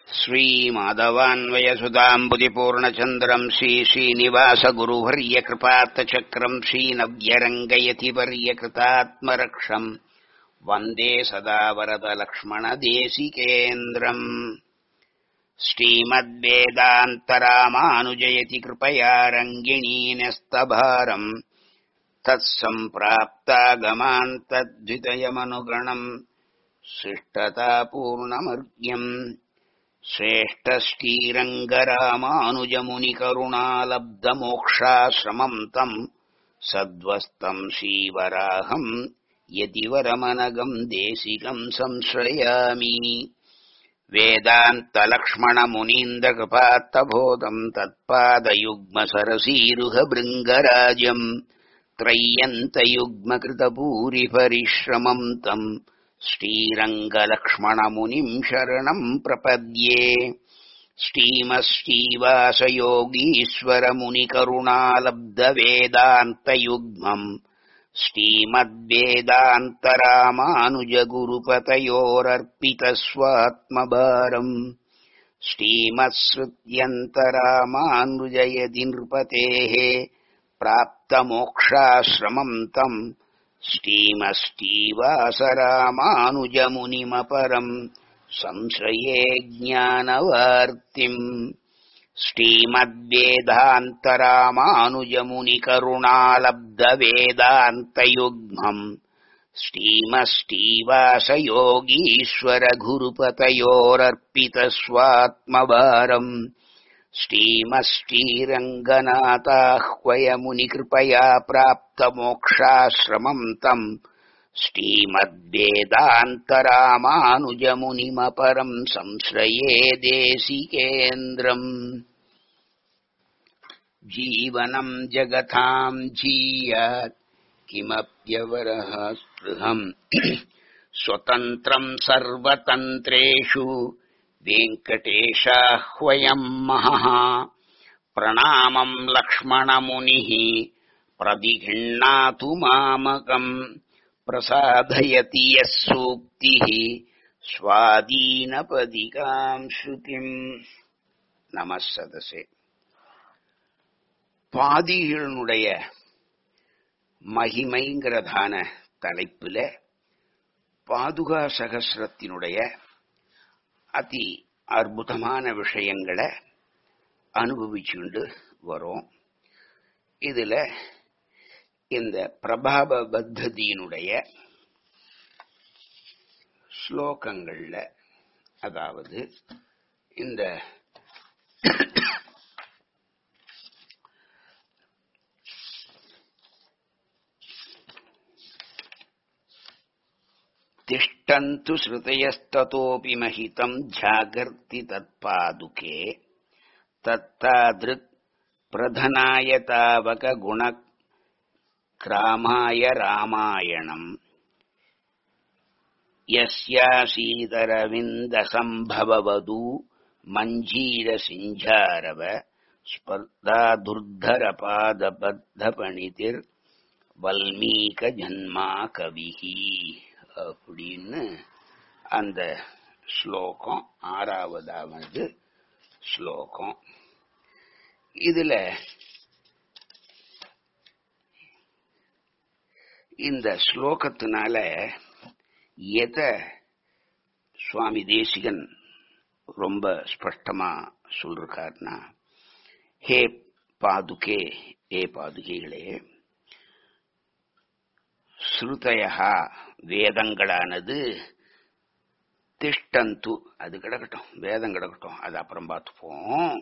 श्रीमाधवान्वयसुधाम्बुदिपूर्णचन्द्रम् श्रीश्रीनिवासगुरुवर्यकृपात्तचक्रम् श्रीनव्यरङ्गयतिवर्यकृतात्मरक्षम् वन्दे सदा वरदलक्ष्मणदेशिकेन्द्रम् श्रीमद्वेदान्तरामानुजयति कृपया रङ्गिणीन्यस्तभारम् तत्सम्प्राप्तागमान्तद्वितयमनुगणम् शिष्टतापूर्णमर्ग्यम् श्रेष्ठश्रीरङ्गरामानुजमुनिकरुणालब्धमोक्षाश्रमम् तम् सद्वस्तम् श्रीवराहम् यतिवरमनगम् देशिकम् संश्रयामि वेदान्तलक्ष्मणमुनीन्द्रकृपात्तबोधम् तत्पादयुग्मसरसीरुहभृङ्गराजम् त्रय्यन्तयुग्मकृतभूरिपरिश्रमम् तम् श्रीरङ्गलक्ष्मणमुनिम् शरणम् प्रपद्ये श्रीमश्रीवासयोगीश्वरमुनिकरुणालब्धवेदान्तयुग्मम् श्रीमद्वेदान्तरामानुजगुरुपतयोरर्पितस्वात्मभारम् श्रीमत्सृत्यन्तरामानुजयति नृपतेः प्राप्तमोक्षाश्रमम् तम् श्रीमश्रीवासरामानुजमुनिमपरम् संश्रये ज्ञानवार्तिम् श्रीमद्वेदान्तरामानुजमुनिकरुणालब्धवेदान्तयुग्मम् श्रीमश्रीवासयोगीश्वरगुरुपतयोरर्पितस्वात्मभारम् श्रीमश्रीरङ्गनाथाह्वयमुनिकृपया प्राप्तमोक्षाश्रमम् तम् श्रीमद्वेदान्तरामानुजमुनिमपरम् संश्रये देशिकेन्द्रम् जीवनम् जगताम् जीयात् किमप्यवरः स्पृहम् स्वतन्त्रम् सर्वतन्त्रेषु वेङ्कटेशाह्वयम् महः प्रणामम् लक्ष्मणमुनिः प्रतिगृह्णातु मामकम् प्रसादयति यः सूक्तिः स्वादीनपदिकाम् श्रुतिम् நம சதசே பாதிகளுடைய மகிமைங்கிறதான தலைப்புல பாதுகா சகசிரத்தினுடைய அதி அற்புதமான விஷயங்களை அனுபவிச்சுண்டு வரோம் இதுல இந்த பிரபாப பத்ததியினுடைய ஸ்லோகங்கள்ல அதாவது இந்த तिष्ठन्तु श्रुतयस्ततोऽपि महितम् जागर्ति तत्पादुके तत्तादृक् प्रधनाय तावकगुणक्रामाय रामायणम् यस्यासीतरविन्दसम्भववधू मञ्जीरसिञ्झारव स्पर्धा दुर्धरपादबद्धपणितिर् வல்மீக கவிஹி அப்படின்னு அந்த ஸ்லோகம் ஆறாவதாவது ஸ்லோகம் இதுல இந்த ஸ்லோகத்தினால எதை சுவாமி தேசிகன் ரொம்ப ஸ்பஷ்டமா சொல்றாருன்னா ஹே பாதுகே ஏ பாதுகைகளே ஸ்ருதயா வேதங்களானது திஷ்டந்து அது கிடக்கட்டும் வேதம் கிடக்கட்டும் அது அப்புறம் பார்த்துப்போம்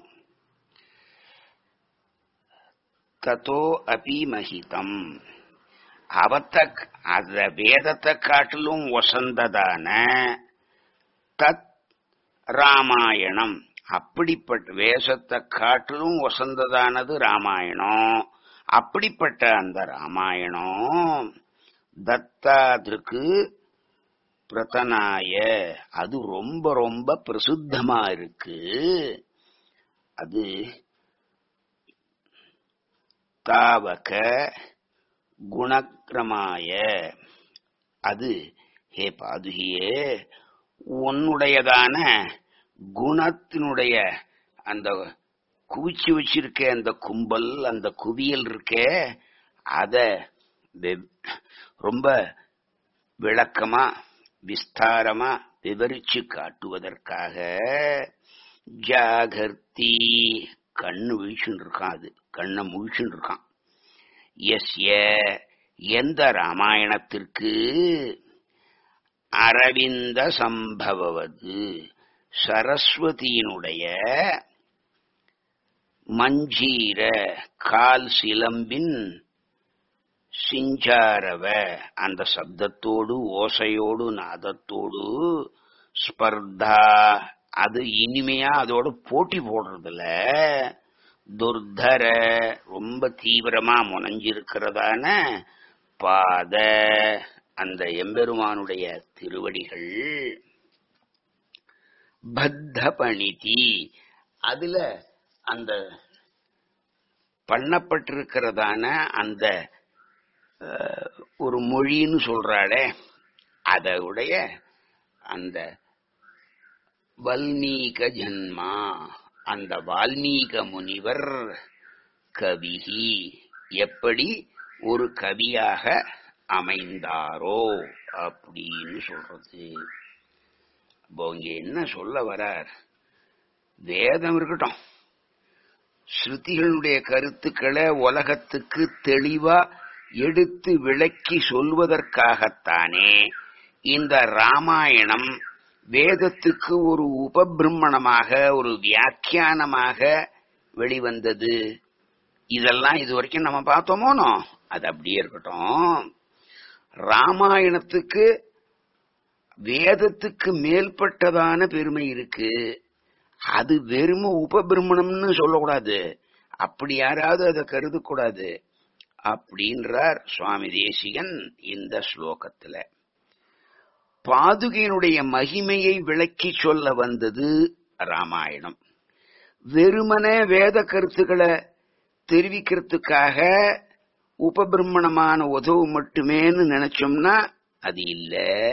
தத்தோ அபி மகிதம் அவத்த அத வேதத்தை காட்டிலும் வசந்ததான தத் ராமாயணம் அப்படிப்பட்ட வேஷத்தை காட்டிலும் வசந்ததானது ராமாயணம் அப்படிப்பட்ட அந்த ராமாயணம் தத்தாதிருக்கு பிரதனாய அது ரொம்ப ரொம்ப பிரசித்தமா இருக்கு அது தாவக குணக்கிரமாய அது ஹே பாதுகியே உன்னுடையதான குணத்தினுடைய அந்த குவிச்சு வச்சிருக்க அந்த கும்பல் அந்த குவியல் இருக்கே அத வெ- ரொம்ப விளக்கமா விஸ்தாரமா விவரிச்சு காட்டுவதற்காக ஜாகர்த்தி கண்ணு வீழ்ச்சுன்னு இருக்கான் அது கண்ணை முழிச்சுன்னு இருக்கான் எஸ்ய எந்த ராமாயணத்திற்கு அரவிந்த சம்பவது சரஸ்வதியினுடைய மஞ்சீர கால் சிலம்பின் சிஞ்சாரவ அந்த சப்தத்தோடு ஓசையோடு நாதத்தோடு ஸ்பர்தா அது இனிமையா அதோட போட்டி போடுறதுல துர்தர ரொம்ப தீவிரமா முனைஞ்சிருக்கிறதான பாத அந்த எம்பெருமானுடைய திருவடிகள் பத்த பணிதி அதுல அந்த பண்ணப்பட்டிருக்கிறதான அந்த அஹ், ஒரு மொழின்னு சொல்றாளே அத உடைய அந்த வல்மீக ஜன்மா அந்த வால்மீக முனிவர் கவிஹி எப்படி ஒரு கவியாக அமைந்தாரோ அப்படின்னு சொல்றது இப்போ இங்க என்ன சொல்ல வரார் வேதம் இருக்கட்டும் ஸ்ருதிகளுடைய கருத்துக்களை உலகத்துக்கு தெளிவா எடுத்து விளக்கி சொல்வதற்காகத்தானே இந்த ராமாயணம் வேதத்துக்கு ஒரு உபபிரமணமாக ஒரு வியாக்கியானமாக வெளிவந்தது இதெல்லாம் இது வரைக்கும் நம்ம பார்த்தோமோனோ அது அப்படியே இருக்கட்டும் ராமாயணத்துக்கு வேதத்துக்கு மேல்பட்டதான பெருமை இருக்கு அது வெறும உபபிரமணம்னு சொல்லக்கூடாது அப்படி யாராவது அதை கருதக்கூடாது அப்படின்றார் சுவாமி தேசிகன் இந்த ஸ்லோகத்துல பாதுகையினுடைய மகிமையை விளக்கி சொல்ல வந்தது ராமாயணம் வெறுமனே வேத கருத்துக்களை தெரிவிக்கிறதுக்காக உபபிரமணமான உதவு மட்டுமேன்னு நினைச்சோம்னா அது இல்ல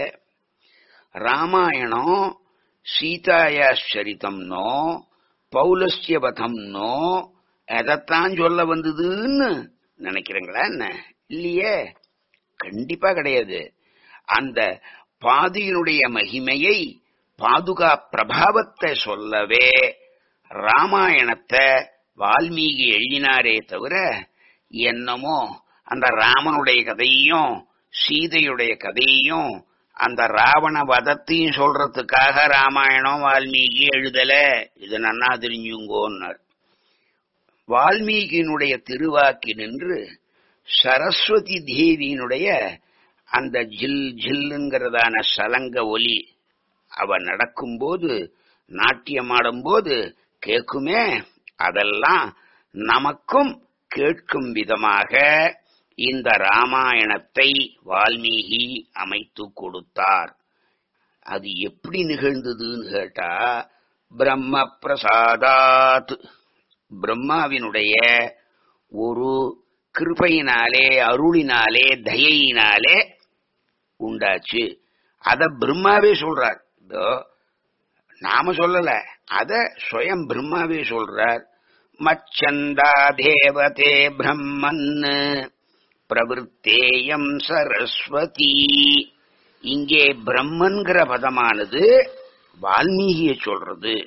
ராமாயணம் சீதாயா சரிதம்னோ பௌலஸ்ய வதம்னோ எதைத்தான் சொல்ல வந்ததுன்னு நினைக்கிறீங்களா என்ன இல்லையே கண்டிப்பா கிடையாது அந்த பாதியினுடைய மகிமையை பாதுகா பிரபாவத்தை சொல்லவே ராமாயணத்தை வால்மீகி எழுதினாரே தவிர என்னமோ அந்த ராமனுடைய கதையும் சீதையுடைய கதையும் அந்த ராவண வதத்தையும் சொல்றதுக்காக ராமாயணம் வால்மீகி எழுதல இது நன்னா தெரிஞ்சுங்கோன்னார் வால்மீகியினுடைய திருவாக்கி நின்று சரஸ்வதி தேவியினுடைய அந்த ஜில் ஜில்லுங்கிறதான சலங்க ஒலி அவ நடக்கும்போது நாட்டியமாடும்போது கேட்குமே அதெல்லாம் நமக்கும் கேட்கும் விதமாக இந்த ராமாயணத்தை வால்மீகி அமைத்து கொடுத்தார் அது எப்படி நிகழ்ந்ததுன்னு கேட்டா பிரம்ம பிரசாதாத் பிரம்மாவினுடைய ஒரு கிருபையினாலே அருளினாலே தயையினாலே உண்டாச்சு அத பிரம்மாவே சொல்றார் இதோ நாம சொல்லல அத ஸ்வயம் பிரம்மாவே சொல்றார் மச்சந்தா தேவதே பிரம்மன் பிரவருத்தேயம் சரஸ்வதி இங்கே பிரம்மன்கிற பதமானது வால்மீகிய சொல்றது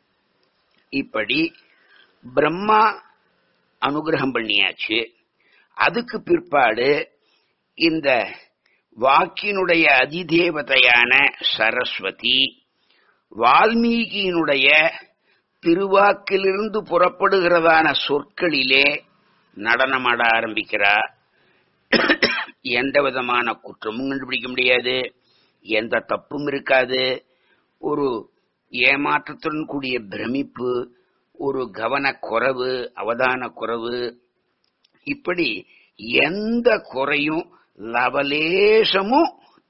இப்படி பிரம்மா அனுகிரகம் பண்ணியாச்சு அதுக்கு பிற்பாடு இந்த வாக்கினுடைய அதிதேவதையான சரஸ்வதி வால்மீகியினுடைய திருவாக்கிலிருந்து புறப்படுகிறதான சொற்களிலே நடனமாட ஆரம்பிக்கிறார் எந்த விதமான குற்றமும் கண்டுபிடிக்க முடியாது எந்த தப்பும் இருக்காது ஒரு ஏமாற்றத்துடன் கூடிய பிரமிப்பு ஒரு கவன குறைவு அவதான குறைவு இப்படி எந்த குறையும் லவலேசமும்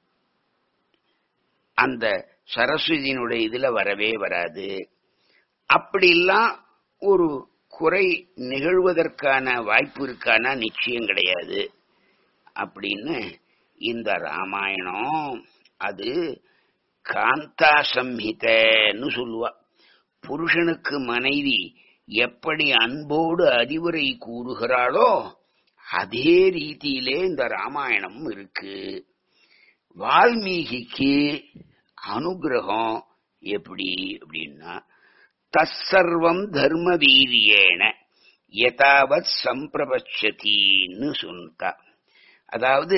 அந்த சரஸ்வதியினுடைய இதுல வரவே வராது அப்படிலாம் ஒரு குறை நிகழ்வதற்கான வாய்ப்பு இருக்கானா நிச்சயம் கிடையாது அப்படின்னு இந்த ராமாயணம் அது காந்தா சம்ஹிதன்னு சொல்லுவா புருஷனுக்கு மனைவி எப்படி அன்போடு அறிவுரை கூறுகிறாளோ அதே ரீதியிலே இந்த ராமாயணம் இருக்கு வால்மீகிக்கு அனுகிரகம் எப்படி அப்படின்னா தற்சர்வம் தர்ம வீரியேன யதாவத் சம்பிரபட்சத்தின்னு சொன்னா அதாவது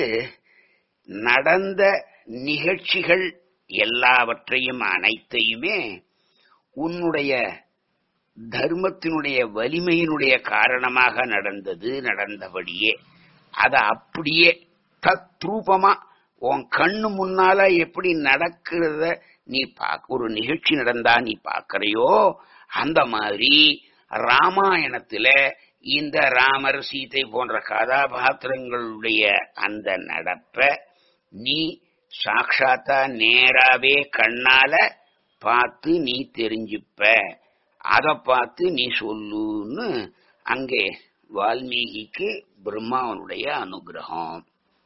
நடந்த நிகழ்ச்சிகள் எல்லாவற்றையும் அனைத்தையுமே உன்னுடைய தர்மத்தினுடைய வலிமையினுடைய காரணமாக நடந்தது நடந்தபடியே அத அப்படியே தத்ரூபமா உன் கண்ணு முன்னால எப்படி நடக்கிறத நீ பாக்க ஒரு நிகழ்ச்சி நடந்தா நீ பாக்கறையோ அந்த மாதிரி ராமாயணத்துல இந்த ராமர் சீதை போன்ற கதாபாத்திரங்களுடைய அந்த நடப்ப நீ சாட்சாத்தா நேராவே கண்ணால பார்த்து நீ தெரிஞ்சுப்ப அத பார்த்து நீ சொல்லுன்னு அங்கே வால்மீகிக்கு பிரம்மாவனுடைய அனுகிரகம்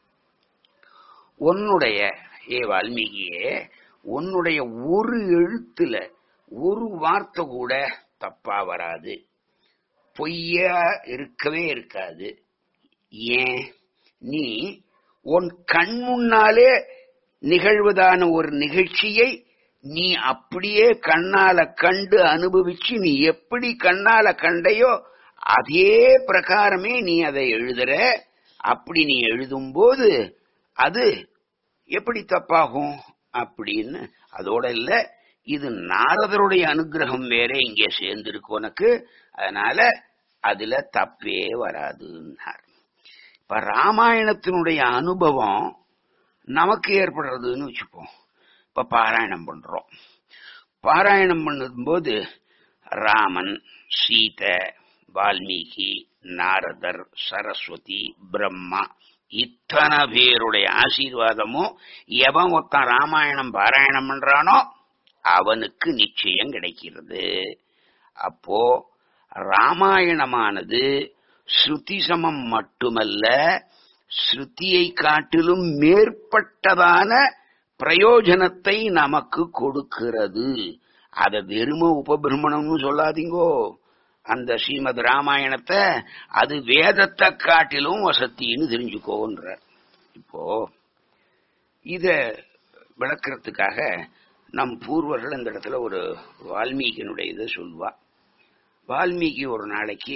உன்னுடைய ஏ வால்மீகியே உன்னுடைய ஒரு எழுத்துல ஒரு வார்த்தை கூட தப்பா வராது பொய்யா இருக்கவே இருக்காது ஏன் நீ உன் கண் முன்னாலே நிகழ்வதான ஒரு நிகழ்ச்சியை நீ அப்படியே கண்ணால கண்டு அனுபவிச்சு நீ எப்படி கண்ணால கண்டையோ அதே பிரகாரமே நீ அதை எழுதுற அப்படி நீ எழுதும்போது அது எப்படி தப்பாகும் அப்படின்னு அதோட இல்ல இது நாரதருடைய அனுகிரகம் வேற இங்கே சேர்ந்திருக்கு உனக்கு அதனால அதுல தப்பே வராதுன்னார் இப்ப ராமாயணத்தினுடைய அனுபவம் நமக்கு ஏற்படுறதுன்னு வச்சுப்போம் இப்ப பாராயணம் பண்றோம் பாராயணம் பண்ணும்போது ராமன் சீதை வால்மீகி நாரதர் சரஸ்வதி பிரம்மா இத்தனை பேருடைய ஆசீர்வாதமும் எவன் ஒருத்தன் ராமாயணம் பாராயணம் பண்றானோ அவனுக்கு நிச்சயம் கிடைக்கிறது அப்போ ராமாயணமானது ஸ்ருதி சமம் மட்டுமல்ல ஸ்ருதியை காட்டிலும் மேற்பட்டதான பிரயோஜனத்தை நமக்கு கொடுக்கிறது அத வெறும உபபிரமணம்னு சொல்லாதீங்கோ அந்த ஸ்ரீமத் ராமாயணத்தை அது வேதத்தை காட்டிலும் வசத்தின்னு தெரிஞ்சுக்கோன்றார் இப்போ இத விளக்குறதுக்காக நம் பூர்வர்கள் இந்த இடத்துல ஒரு வால்மீகியினுடைய இதை சொல்வா வால்மீகி ஒரு நாளைக்கு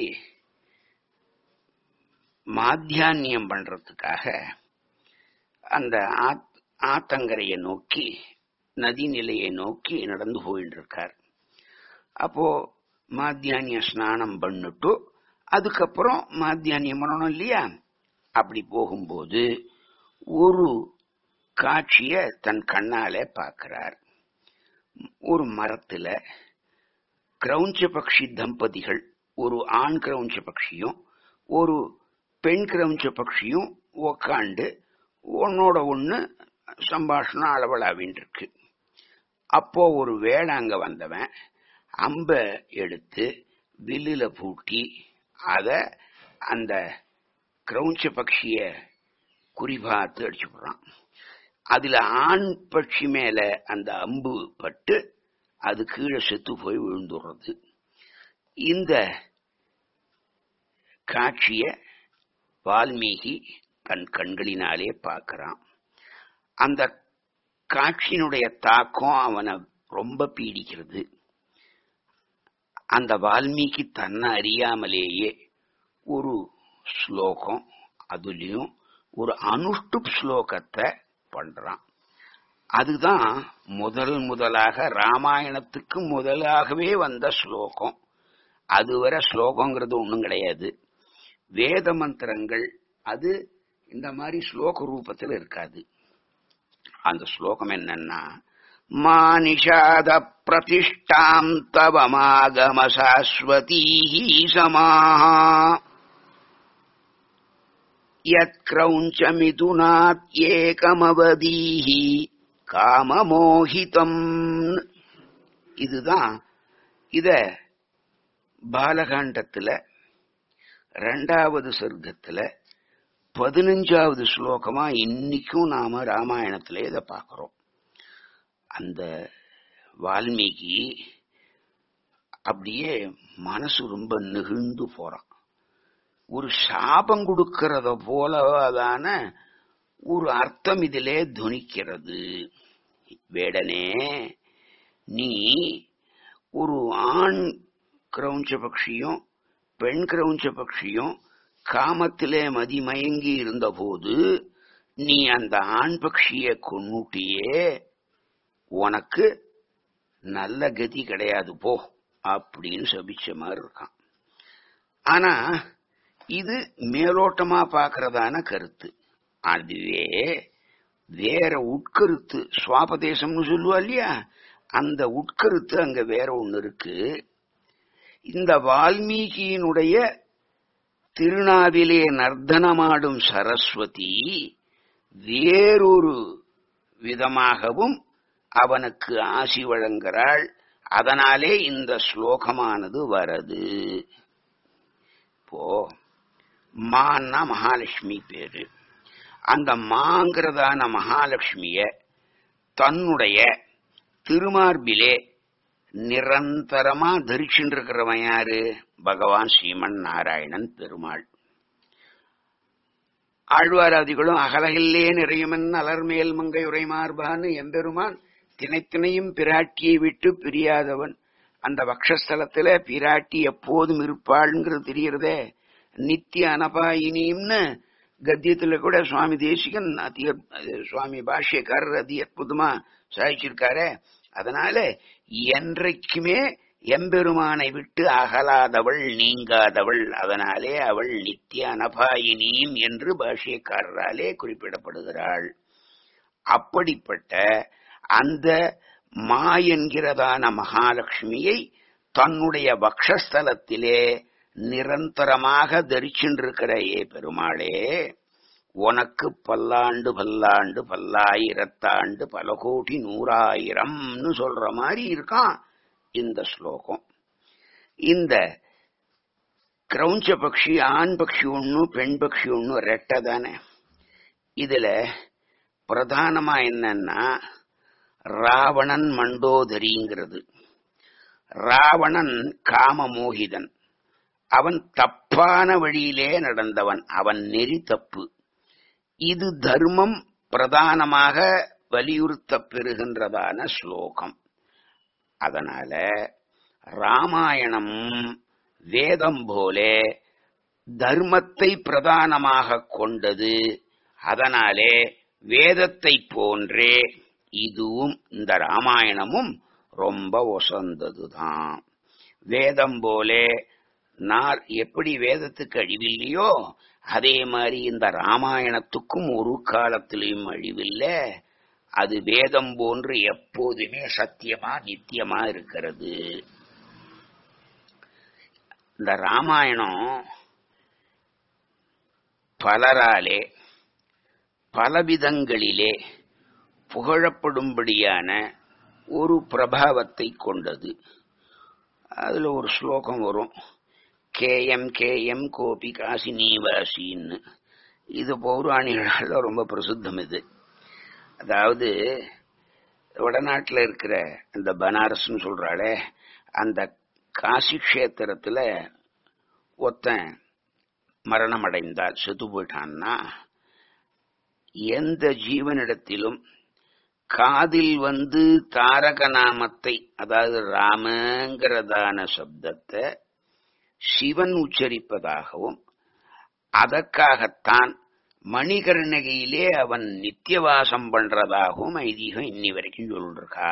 மாத்தியான்யம் பண்றதுக்காக அந்த ஆத்- ஆத்தங்கரையை நோக்கி நதிநிலையை நோக்கி நடந்து போயிட்டு இருக்கார் அப்போ மாத்தியானிய ஸ்நானம் பண்ணிட்டு அதுக்கப்புறம் மாத்தியானியம் பண்ணணும் இல்லையா அப்படி போகும்போது ஒரு காட்சிய தன் கண்ணால பார்க்கிறார் ஒரு மரத்துல கிரௌஞ்ச பக்ஷி தம்பதிகள் ஒரு ஆண் கிரௌஞ்ச பக்ஷியும் ஒரு பெண் கிரௌஞ்ச பக்ஷியும் உக்காண்டு ஒன்னோட ஒண்ணு சம்பாஷணம் அளவலாவின்னு இருக்கு அப்போ ஒரு வேளாங்க வந்தவன் அம்ப எடுத்து வில்லுல பூட்டி அத அந்த கிரௌஞ்ச பக்ஷிய குறிபார்த்து அடிச்சு போடுறான் அதுல ஆண் பட்சி மேல அந்த அம்பு பட்டு அது கீழே செத்து போய் விழுந்துடுறது இந்த காட்சிய வால்மீகி தன் கண்களினாலே பார்க்கறான் அந்த காட்சியினுடைய தாக்கம் அவனை ரொம்ப பீடிக்கிறது அந்த வால்மீகி தன்னை அறியாமலேயே ஒரு ஸ்லோகம் அதுலயும் ஒரு அனுஷ்டுப் ஸ்லோகத்தை பண்றான் அதுதான் முதல் முதலாக ராமாயணத்துக்கு முதலாகவே வந்த ஸ்லோகம் அதுவரை ஸ்லோகங்கிறது ஒண்ணும் கிடையாது வேத மந்திரங்கள் அது இந்த மாதிரி ஸ்லோக ரூபத்தில் இருக்காது அந்த ஸ்லோகம் என்னன்னா மானிஷாத பிரதிஷ்டாம் தவமாகம சாஸ்வதீ சமாஹா யத்கிரௌஞ்ச மிதுனாத் ஏகமவதீஹி காமமோகிதம் இதுதான் இத பாலகாண்டத்துல ரெண்டாவது சர்க்கத்துல பதினஞ்சாவது ஸ்லோகமா இன்னைக்கும் நாம ராமாயணத்துல இத பார்க்கிறோம் அந்த வால்மீகி அப்படியே மனசு ரொம்ப நெகிழ்ந்து போறான் ஒரு சாபம் கொடுக்கறத போலதான ஒரு அர்த்தம் இதிலே துணிக்கிறது வேடனே நீ ஒரு ஆண் கிரௌஞ்ச பட்சியும் பெண் கிரௌஞ்ச பட்சியும் காமத்திலே மதிமயங்கி இருந்தபோது நீ அந்த ஆண் பட்சியை கொன்னுட்டியே உனக்கு நல்ல கதி கிடையாது போ அப்படின்னு சபிச்ச மாதிரி இருக்கான் ஆனா இது மேலோட்டமா பாக்குறதான கருத்து அதுவே வேற உட்கருத்து சுவாபதேசம்னு சொல்லுவா இல்லையா அந்த உட்கருத்து அங்க வேற ஒண்ணு இருக்கு இந்த வால்மீகியினுடைய திருநாவிலே நர்த்தனமாடும் சரஸ்வதி வேறொரு விதமாகவும் அவனுக்கு ஆசி வழங்குகிறாள் அதனாலே இந்த ஸ்லோகமானது வரது இப்போ மான்னா மகாலட்சுமி பேரு அந்த மாங்கிறதான மகாலட்சுமிய தன்னுடைய திருமார்பிலே நிரந்தரமா தரிச்சுட்டு இருக்கிறவன் யாரு பகவான் ஸ்ரீமன் நாராயணன் பெருமாள் ஆழ்வாராதிகளும் அகலகில்லே நிறையுமன் அலர்மேல் மங்கை உரைமார்பான்னு எம்பெருமான் தினைத்தினையும் பிராட்டியை விட்டு பிரியாதவன் அந்த வக்ஷஸ்தலத்துல பிராட்டி எப்போதும் இருப்பாள்ங்கிறது தெரியறதே நித்திய அனபாயினின்னு கத்தியத்துல கூட சுவாமி தேசிகன் அதி சுவாமி பாஷ்யக்காரர் அதி அற்புதமா சாதிச்சிருக்காரு அதனால என்றைக்குமே எம்பெருமானை விட்டு அகலாதவள் நீங்காதவள் அதனாலே அவள் நித்திய அனபாயினியும் என்று பாஷ்யக்காரராலே குறிப்பிடப்படுகிறாள் அப்படிப்பட்ட அந்த மா என்கிறதான மகாலட்சுமியை தன்னுடைய வக்ஷஸ்தலத்திலே நிரந்தரமாக தரிச்சுருக்கிற ஏ பெருமாளே உனக்கு பல்லாண்டு பல்லாண்டு பல்லாயிரத்தாண்டு பல கோடி நூறாயிரம்னு சொல்ற மாதிரி இருக்கான் இந்த ஸ்லோகம் இந்த கிரௌஞ்ச பக்ஷி ஆண் பக்ஷி ஒண்ணு பெண் பக்ஷி ஒண்ணு ரெட்டை தானே இதுல பிரதானமா என்னன்னா ராவணன் மண்டோதரிங்கிறது ராவணன் காமமோகிதன் அவன் தப்பான வழியிலே நடந்தவன் அவன் நெறி தப்பு இது தர்மம் பிரதானமாக வலியுறுத்தப் பெறுகின்றதான ஸ்லோகம் அதனால ராமாயணம் வேதம் போலே தர்மத்தை பிரதானமாக கொண்டது அதனாலே வேதத்தை போன்றே இதுவும் இந்த ராமாயணமும் ரொம்ப ஒசந்ததுதான் வேதம் போலே நார் எப்படி வேதத்துக்கு அழிவில்லையோ அதே மாதிரி இந்த ராமாயணத்துக்கும் ஒரு காலத்திலையும் அழிவில்லை அது வேதம் போன்று எப்போதுமே சத்தியமா நித்தியமா இருக்கிறது இந்த ராமாயணம் பலராலே பலவிதங்களிலே புகழப்படும்படியான ஒரு பிரபாவத்தை கொண்டது அதுல ஒரு ஸ்லோகம் வரும் கேஎம் கேஎம் கோபி காசி நீவாசின்னு இது பௌராணிகளால ரொம்ப பிரசித்தம் இது அதாவது வடநாட்டில் இருக்கிற இந்த பனாரஸ்னு சொல்றாளே அந்த காசி கஷேத்திரத்துல ஒத்தன் மரணம் அடைந்தால் செத்து போயிட்டான்னா எந்த ஜீவனிடத்திலும் காதில் வந்து தாரக நாமத்தை அதாவது ராமங்கிறதான சப்தத்தை சிவன் உச்சரிப்பதாகவும் அதற்காகத்தான் மணிகர்ணகையிலே அவன் நித்தியவாசம் பண்றதாகவும் ஐதீகம் இன்னி வரைக்கும் சொல்லிருக்கா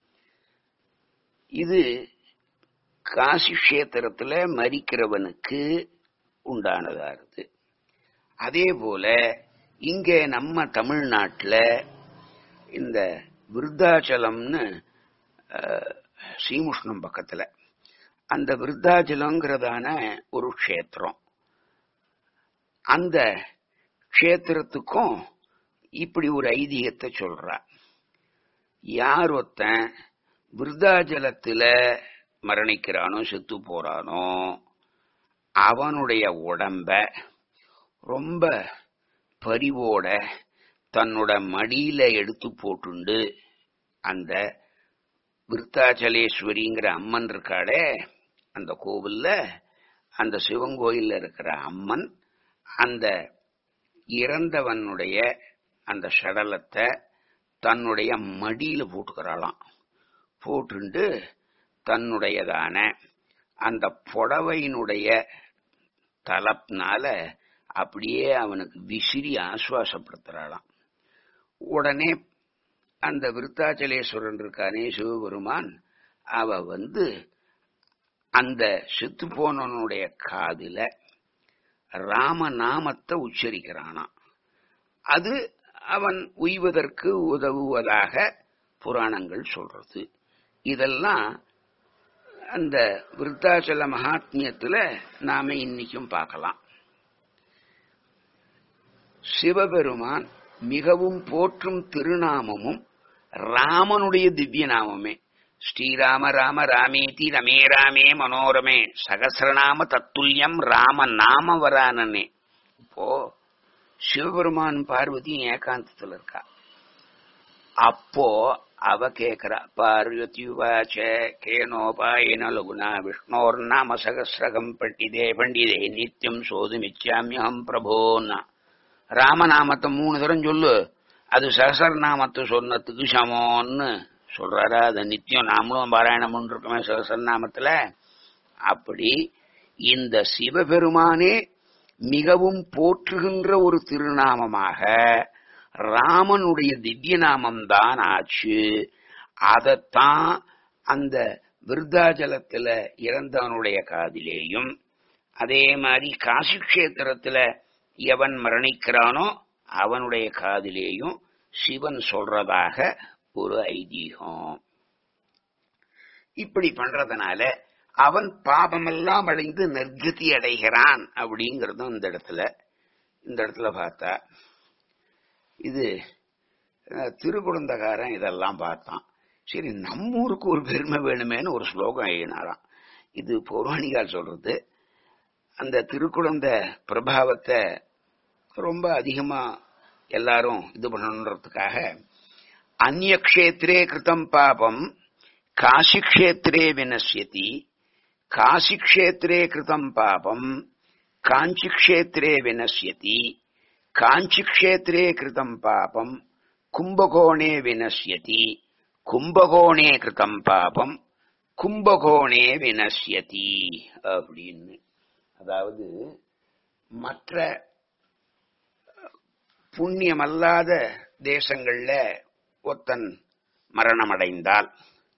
இது காசி கஷேத்திரத்துல மறிக்கிறவனுக்கு உண்டானதா இருக்கு அதே போல இங்க நம்ம தமிழ்நாட்டில் இந்த விருத்தாச்சலம்னு ஸ்ரீமுஷ்ணம் பக்கத்துல அந்த விருத்தாச்சலங்கிறதான ஒரு க்ஷேத்திரம் அந்த க்ஷேத்திரத்துக்கும் இப்படி ஒரு ஐதீகத்தை சொல்றா யார் ஒருத்தன் விருத்தாச்சலத்துல மரணிக்கிறானோ செத்து போறானோ அவனுடைய உடம்ப ரொம்ப பரிவோட தன்னோட மடியில எடுத்து போட்டுண்டு அந்த விருத்தாச்சலேஸ்வரிங்கிற அம்மன் இருக்காளே அந்த கோவில்ல அந்த சிவன் கோயில்ல இருக்கிற அம்மன் அந்த இறந்தவனுடைய அந்த சடலத்தை தன்னுடைய மடியில போட்டுக்கிறாளாம் போட்டுண்டு தன்னுடையதான அந்த புடவையினுடைய தலப்னால அப்படியே அவனுக்கு விசிறி ஆசுவாசப்படுத்துறாளாம் உடனே அந்த விருத்தாச்சலேஸ்வரன் இருக்கானே சிவபெருமான் அவ வந்து அந்த செத்து போனவனுடைய காதுல ராமநாமத்தை உச்சரிக்கிறானாம் அது அவன் உய்வதற்கு உதவுவதாக புராணங்கள் சொல்றது இதெல்லாம் அந்த விருத்தாச்சல மகாத்மியத்துல நாம இன்னைக்கும் பார்க்கலாம் சிவபெருமான் மிகவும் போற்றும் திருநாமமும் ராமனுடைய திவ்ய நாமமே ஸ்ரீராம ராம ராமேதி ரமே ராமே மனோரமே சகசிரநாம தத்துல்யம் ராம நாம வரானனே இப்போ சிவபெருமான் பார்வதி ஏகாந்தத்துல இருக்கா அப்போ அவ கேக்குறா பார்வதியுவாச்ச கேனோபாயன லகுனா விஷ்ணோர் நாம சகசிரகம் பண்டிதே பண்டிதே நித்தியம் சோதுமிச்சாமியம் பிரபோன்னா ராமநாமத்தை மூணு தரம் சொல்லு அது சகசரநாமத்தை சொன்னதுக்கு சமோன்னு சொல்றாரா அது நித்தியம் நாமளும் பாராயணம் பண்ணிருக்கோமே சகசரநாமத்துல அப்படி இந்த சிவபெருமானே மிகவும் போற்றுகின்ற ஒரு திருநாமமாக ராமனுடைய திவ்ய நாமம்தான் ஆச்சு அதத்தான் அந்த விருத்தாஜலத்துல இறந்தவனுடைய காதிலேயும் அதே மாதிரி காசி கஷேத்திரத்துல எவன் மரணிக்கிறானோ அவனுடைய காதிலேயும் சிவன் சொல்றதாக ஒரு ஐதீகம் இப்படி பண்றதுனால அவன் பாபமெல்லாம் அடைந்து நிர்கதி அடைகிறான் அப்படிங்கறதும் இந்த இடத்துல இந்த இடத்துல பார்த்தா இது அஹ், திருக்குழந்தகாரன் இதெல்லாம் பார்த்தான் சரி நம்ம ஊருக்கு ஒரு பெருமை வேணுமேன்னு ஒரு ஸ்லோகம் எழுதினாராம் இது பௌராணிகால் சொல்றது அந்த திருக்குழந்த பிரபாவத்தை ரொம்ப அதிகமா எல்லாரும் இது பண்ணணுன்றதுக்காக அந்நிய க்ஷேத்திரே கிருதம் பாபம் காசி க்ஷேத்திரே வினசியதி காசி க்ஷேத்திரே கிருதம் பாபம் காஞ்சி க்ஷேத்திரே வினசியதி காஞ்சி க்ஷேத்திரே கிருதம் பாபம் கும்பகோணே வினசியதி கும்பகோணே கிருதம் பாபம் கும்பகோணே வினசியதி அப்படின்னு அதாவது மற்ற புண்ணியமல்லாத தேசங்கள்ல ஒருத்தன் மரணமடைந்தால்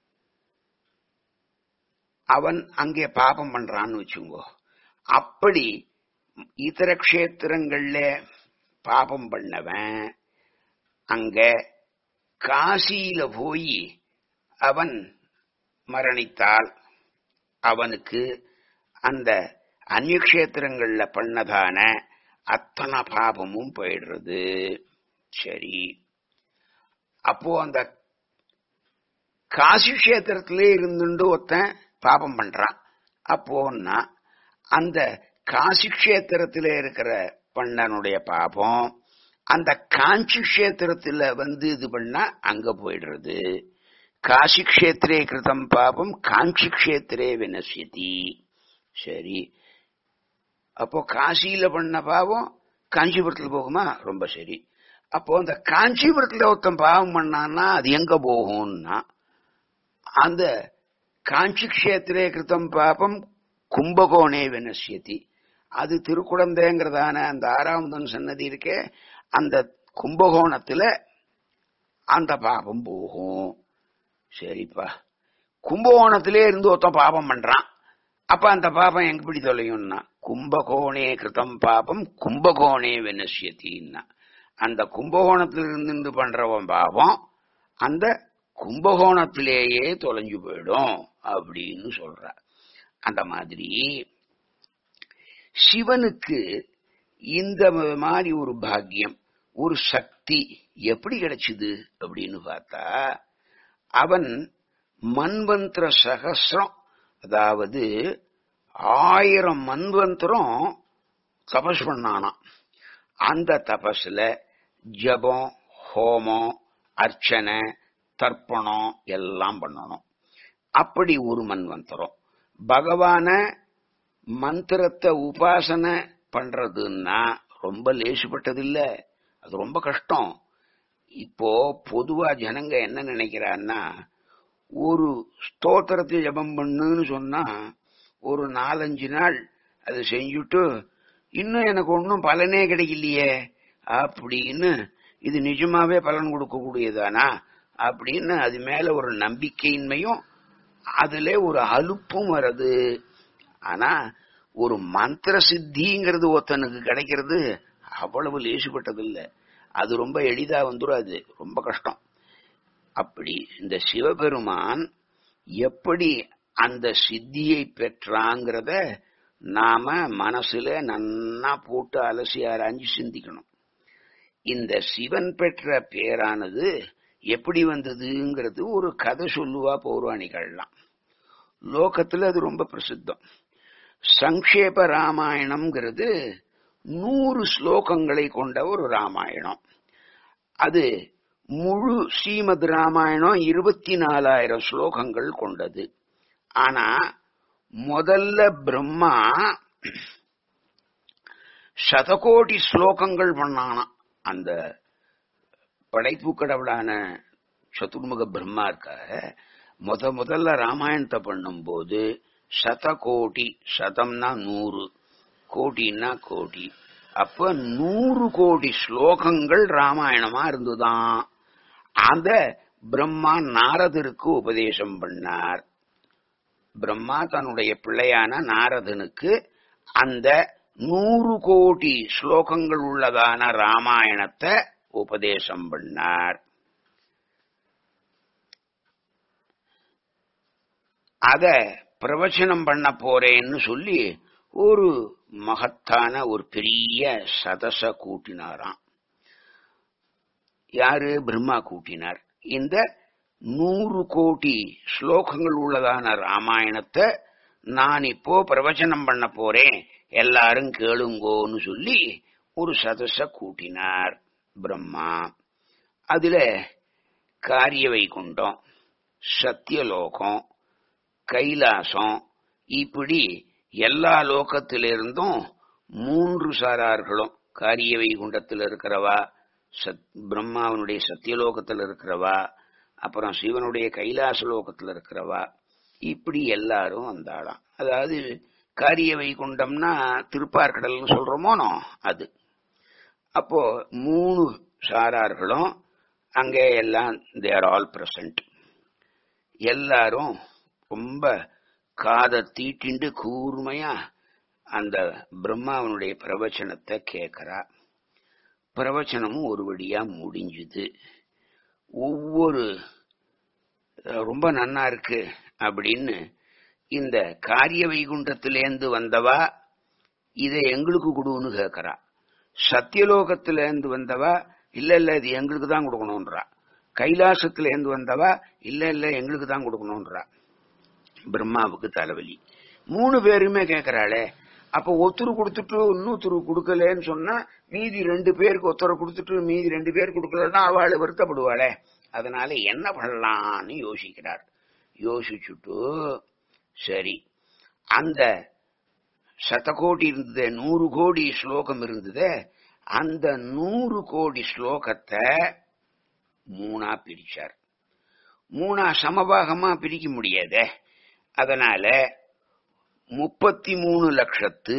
அவன் அங்கே பாபம் பண்றான்னு வச்சுங்கோ அப்படி இதர க்ஷேத்திரங்கள்ல பாபம் பண்ணவன் அங்க காசியில போய் அவன் மரணித்தால் அவனுக்கு அந்த அந்நிய க்ஷேத்திரங்கள்ல பண்ணதான அத்தனை பாபமும் போயிடுறது சரி அப்போ அந்த காசி கஷேத்திரத்திலே இருந்துட்டு ஒருத்தன் பாபம் பண்றான் அப்போன்னா அந்த காசி கஷேத்திரத்திலே இருக்கிற பண்ணனுடைய பாபம் அந்த காஞ்சி கஷேத்திரத்துல வந்து இது பண்ணா அங்க போயிடுறது காசி கஷேத்திரே கிருதம் பாபம் காஞ்சி கஷேத்திரே வினசியதி சரி அப்போ காசியில பண்ண பாவம் காஞ்சிபுரத்துல போகுமா ரொம்ப சரி அப்போ அந்த காஞ்சிபுரத்துல ஒருத்தன் பாவம் பண்ணான்னா அது எங்க போகும்னா அந்த காஞ்சி கஷேத்திரே கிருத்தம் பாபம் கும்பகோணே வினசியதி அது திருக்குழந்தைங்கிறதான அந்த ஆறாவதன் சன்னதி இருக்கே அந்த கும்பகோணத்துல அந்த பாபம் போகும் சரிப்பா கும்பகோணத்திலே இருந்து ஒருத்தன் பாபம் பண்றான் அப்ப அந்த பாபம் எங்கப்படி தொலையும்னா கும்பகோணே கிருதம் பாபம் கும்பகோணே வினசியத்தின்னா அந்த கும்பகோணத்துல இருந்து பண்றவன் பாவம் அந்த கும்பகோணத்திலேயே தொலைஞ்சு போயிடும் அப்படின்னு சொல்ற அந்த மாதிரி சிவனுக்கு இந்த மாதிரி ஒரு பாக்கியம் ஒரு சக்தி எப்படி கிடைச்சுது அப்படின்னு பார்த்தா அவன் மன்வந்திர சகசிரம் அதாவது ஆயிரம் மன்வந்திரம் தபஸ் பண்ணானாம் அந்த தபஸ்ல ஜபம் ஹோமம் அர்ச்சனை தர்ப்பணம் எல்லாம் பண்ணணும் அப்படி ஒரு மன்வந்தரம் பகவான மந்திரத்தை உபாசனை பண்றதுன்னா ரொம்ப லேசுப்பட்டது இல்ல அது ரொம்ப கஷ்டம் இப்போ பொதுவா ஜனங்க என்ன நினைக்கிறான்னா ஒரு ஸ்தோத்திரத்தை ஜபம் பண்ணுன்னு சொன்னா ஒரு நாலஞ்சு நாள் அதை செஞ்சுட்டு இன்னும் எனக்கு ஒன்றும் பலனே கிடைக்கலையே அப்படின்னு இது நிஜமாவே பலன் கொடுக்கக்கூடியதானா அப்படின்னு அது மேல ஒரு நம்பிக்கையின்மையும் அதுல ஒரு அலுப்பும் வருது ஆனா ஒரு மந்திர சித்திங்கிறது ஒருத்தனுக்கு கிடைக்கிறது அவ்வளவு லேசுப்பட்டது இல்ல அது ரொம்ப எளிதா வந்துடும் அது ரொம்ப கஷ்டம் அப்படி இந்த சிவபெருமான் எப்படி அந்த சித்தியை பெற்றாங்கிறத நாம மனசுல நன்னா போட்டு அலசி ஆராய்ஞ்சு சிந்திக்கணும் இந்த சிவன் பெற்ற பேரானது எப்படி வந்ததுங்கிறது ஒரு கதை சொல்லுவா பௌராணிகள்லாம் லோகத்துல அது ரொம்ப பிரசித்தம் சங்கேப ராமாயணம்ங்கிறது நூறு ஸ்லோகங்களை கொண்ட ஒரு ராமாயணம் அது முழு ஸ்ரீமத் ராமாயணம் இருபத்தி நாலாயிரம் ஸ்லோகங்கள் கொண்டது ஆனா முதல்ல பிரம்மா சதகோடி ஸ்லோகங்கள் பண்ணானாம் அந்த படைப்பு கடவுளான சதுர்முக பிரம்மா இருக்க முத முதல்ல ராமாயணத்தை பண்ணும்போது சதகோடி சதம்னா நூறு கோடின்னா கோடி அப்ப நூறு கோடி ஸ்லோகங்கள் ராமாயணமா இருந்துதான் அத பிரம்மா நாரதருக்கு உபதேசம் பண்ணார் பிரம்மா தன்னுடைய பிள்ளையான நாரதனுக்கு அந்த நூறு கோடி ஸ்லோகங்கள் உள்ளதான ராமாயணத்தை உபதேசம் பண்ணார் அத பிரவச்சனம் பண்ண போறேன்னு சொல்லி ஒரு மகத்தான ஒரு பெரிய சதச கூட்டினாராம் யாரு பிரம்மா கூட்டினார் இந்த நூறு கோடி ஸ்லோகங்கள் உள்ளதான ராமாயணத்தை நான் இப்போ பிரவச்சனம் பண்ண போறேன் எல்லாரும் கேளுங்கோன்னு சொல்லி ஒரு சதச கூட்டினார் பிரம்மா அதுல காரிய வைகுண்டம் சத்தியலோகம் கைலாசம் இப்படி எல்லா லோகத்திலிருந்தும் மூன்று சாரார்களும் காரிய வைகுண்டத்தில் இருக்கிறவா சத் பிரம்மாவனுடைய சத்தியலோகத்தில் இருக்கிறவா அப்புறம் சிவனுடைய கைலாச லோகத்தில் இருக்கிறவா இப்படி எல்லாரும் வந்தாளாம் அதாவது காரிய வைகுண்டம்னா திருப்பார்கடல்னு சொல்றோமோனோ அது அப்போ மூணு சாரார்களும் அங்கே எல்லாம் தேர் ஆல் பிரசன்ட் எல்லாரும் ரொம்ப காதை தீட்டிண்டு கூர்மையா அந்த பிரம்மாவனுடைய பிரவச்சனத்தை கேட்கிறா பிரவச்சனமும் ஒரு வழியா முடிஞ்சுது ஒவ்வொரு ரொம்ப நன்னா இருக்கு அப்படின்னு இந்த காரிய வைகுண்டத்திலேந்து வந்தவா இதை எங்களுக்கு கொடுன்னு கேட்கறா சத்தியலோகத்திலேந்து வந்தவா இல்ல இல்ல இது எங்களுக்கு தான் கொடுக்கணும்ன்றா கைலாசத்திலேந்து வந்தவா இல்ல இல்ல எங்களுக்கு தான் கொடுக்கணும்ன்றா பிரம்மாவுக்கு தலைவலி மூணு பேருமே கேட்கறாளே அப்ப ஒத்துரு கொடுத்துட்டு இன்னொருத்தரு கொடுக்கலன்னு சொன்னா மீதி ரெண்டு பேருக்கு ஒருத்தரை கொடுத்துட்டு மீதி ரெண்டு பேர் கொடுக்கலன்னா அவள் வருத்தப்படுவாளே அதனால என்ன பண்ணலாம்னு யோசிக்கிறார் யோசிச்சுட்டு சரி அந்த சதகோடி இருந்தது நூறு கோடி ஸ்லோகம் இருந்தது அந்த நூறு கோடி ஸ்லோகத்தை மூணா பிரிச்சார் மூணா சமபாகமா பிரிக்க முடியாதே அதனால முப்பத்தி மூணு லட்சத்து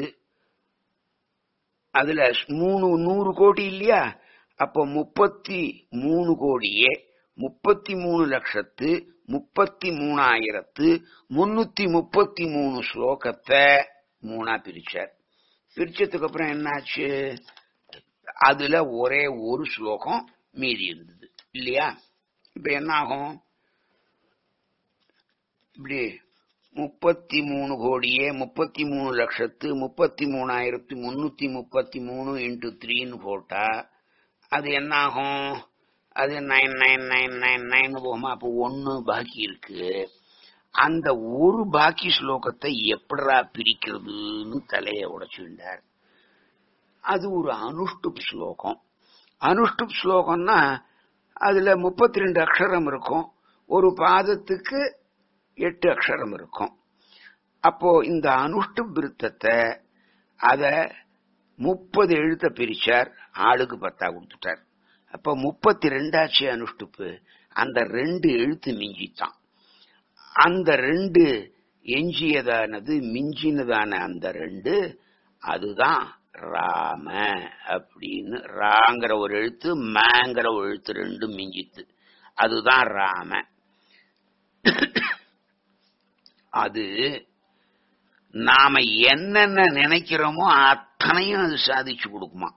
அதுல மூணு நூறு கோடி இல்லையா அப்ப முப்பத்தி மூணு கோடியே முப்பத்தி மூணு லட்சத்து முப்பத்தி மூணாயிரத்து முன்னூத்தி முப்பத்தி மூணு ஸ்லோகத்தை மூணா பிரிச்சார் பிரிச்சதுக்கு அப்புறம் என்னாச்சு அதுல ஒரே ஒரு ஸ்லோகம் மீதி இருந்தது இல்லையா இப்ப என்ன ஆகும் இப்படி முப்பத்தி மூணு கோடியே முப்பத்தி மூணு லட்சத்து முப்பத்தி மூணாயிரத்து முன்னூத்தி முப்பத்தி மூணு இன்டு த்ரீன்னு போட்டா அது என்ன ஆகும் அது nine nine nine nine nine போகுமா அப்போ ஒன்னு பாக்கி இருக்கு அந்த ஒரு பாக்கி ஸ்லோகத்தை எப்படா பிரிக்கிறதுன்னு தலையை உடைச்சுட்டார் அது ஒரு அனுஷ்டுப் ஸ்லோகம் அனுஷ்டுப் ஸ்லோகம்னா அதுல முப்பத்தி ரெண்டு அக்ஷரம் இருக்கும் ஒரு பாதத்துக்கு எட்டு அக்ஷரம் இருக்கும் அப்போ இந்த அனுஷ்டு விருத்தத்தை அத முப்பது எழுத்த பிரிச்சார் ஆளுக்கு பத்தா கொடுத்துட்டார் அப்ப முப்பத்தி ரெண்டாச்சு அனுஷ்டுப்பு அந்த ரெண்டு எழுத்து மிஞ்சித்தான் அந்த ரெண்டு எஞ்சியதானது மிஞ்சினதான அந்த ரெண்டு அதுதான் ராம அப்படின்னு ராங்கிற ஒரு எழுத்து மேங்கிற ஒரு எழுத்து ரெண்டும் மிஞ்சித்து அதுதான் ராம அது நாம என்னென்ன நினைக்கிறோமோ அத்தனையும் அது சாதிச்சு கொடுக்குமா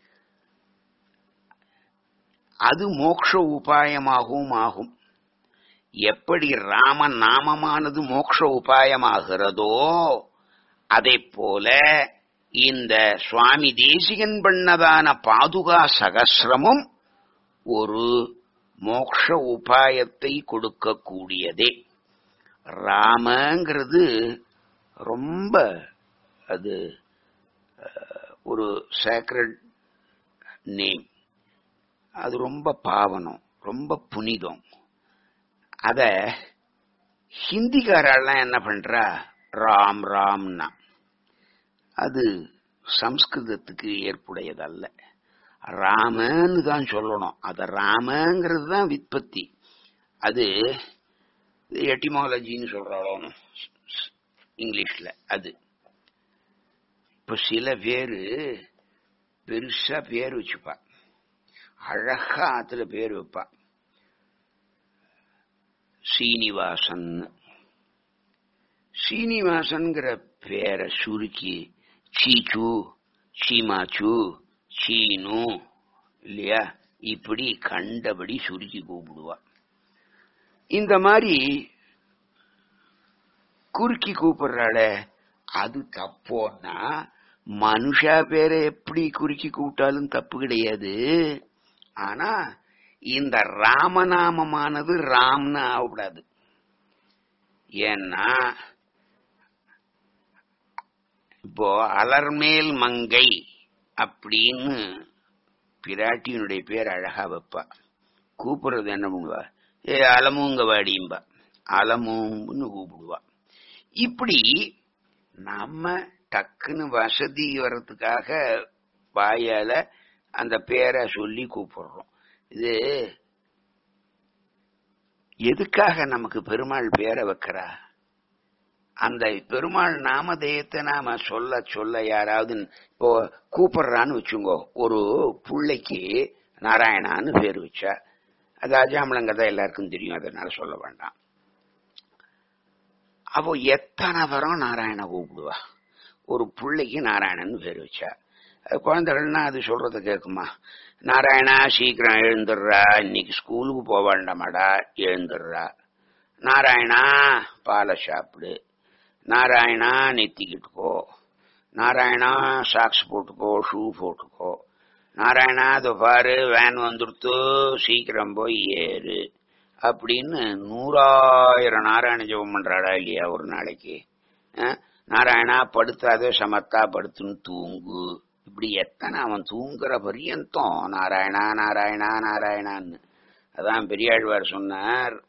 அது மோக்ஷ உபாயமாகவும் ஆகும் எப்படி ராம நாமமானது மோக்ஷ உபாயமாகிறதோ அதை போல இந்த சுவாமி தேசிகன் பண்ணதான பாதுகா சகசிரமும் ஒரு மோக்ஷ உபாயத்தை கொடுக்கக்கூடியதே ராமங்கிறது ரொம்ப அது ஒரு சேக்ரட் நேம் அது ரொம்ப பாவனம் ரொம்ப புனிதம் அத ஹிந்திக்காரெல்லாம் என்ன பண்றா ராம் ராம்னா அது சம்ஸ்கிருதத்துக்கு ஏற்புடையதல்ல ராமன்னு தான் சொல்லணும் அத ராமங்கிறது தான் விற்பத்தி அது எட்டிமாலஜின்னு சொல்றாலும் இங்கிலீஷ்ல அது இப்ப சில பேரு பெருசா பேர் வச்சுப்பா அழகா அதுல பேர் வைப்பா சீனிவாசன் சீனிவாசன்கிற பேரை சுருக்கி சீச்சு சீமாச்சு சீனு இல்லையா இப்படி கண்டபடி சுருக்கி கூப்பிடுவா இந்த மாதிரி குறுக்கி கூப்பிடுறாள அது தப்போன்னா மனுஷா பேரை எப்படி குறுக்கி கூப்பிட்டாலும் தப்பு கிடையாது ஆனா இந்த ராமநாமமானது ராம்னு ஆகக்கூடாது ஏன்னா இப்போ அலர்மேல் மங்கை அப்படின்னு பிராட்டியினுடைய பேர் அழகா வைப்பா கூப்பிடுறது என்ன பண்ணுவா ஏ அலமுங்க வாடியும்பா அலமுன்னு கூப்பிடுவா இப்படி நம்ம டக்குன்னு வசதி வர்றதுக்காக வாயால அந்த பேரை சொல்லி கூப்பிடுறோம் இது எதுக்காக நமக்கு பெருமாள் பேரை வைக்கிறா அந்த பெருமாள் நாமதேயத்தை நாம சொல்ல சொல்ல யாராவது இப்போ கூப்பிடுறான்னு வச்சுங்கோ ஒரு பிள்ளைக்கு நாராயணான்னு பேர் வச்சா அது அஜாமலங்கதை எல்லாருக்கும் தெரியும் அதனால சொல்ல வேண்டாம் அவ எத்தனை வரம் நாராயண கூப்பிடுவா ஒரு பிள்ளைக்கு நாராயணன் பேர் வச்சா குழந்தைகள்னா அது சொல்றத கேட்குமா நாராயணா சீக்கிரம் எழுந்துடுறா இன்னைக்கு ஸ்கூலுக்கு போக வேண்டாமாடா எழுந்துடுறா நாராயணா பாலை சாப்பிடு நாராயணா நெத்திக்கிட்டுக்கோ நாராயணா சாக்ஸ் போட்டுக்கோ ஷூ போட்டுக்கோ நாராயணா அதை பாரு வேன் வந்துடுத்து சீக்கிரம் போய் ஏறு அப்படின்னு நூறாயிரம் நாராயண ஜபம் பண்றாடா இல்லையா ஒரு நாளைக்கு நாராயணா படுத்தாதே சமத்தா படுத்துன்னு தூங்கு இப்படி எத்தனை அவன் தூங்குற பரியந்தம் நாராயணா நாராயணா நாராயணான்னு அதான் பெரியாழ்வார் சொன்னார்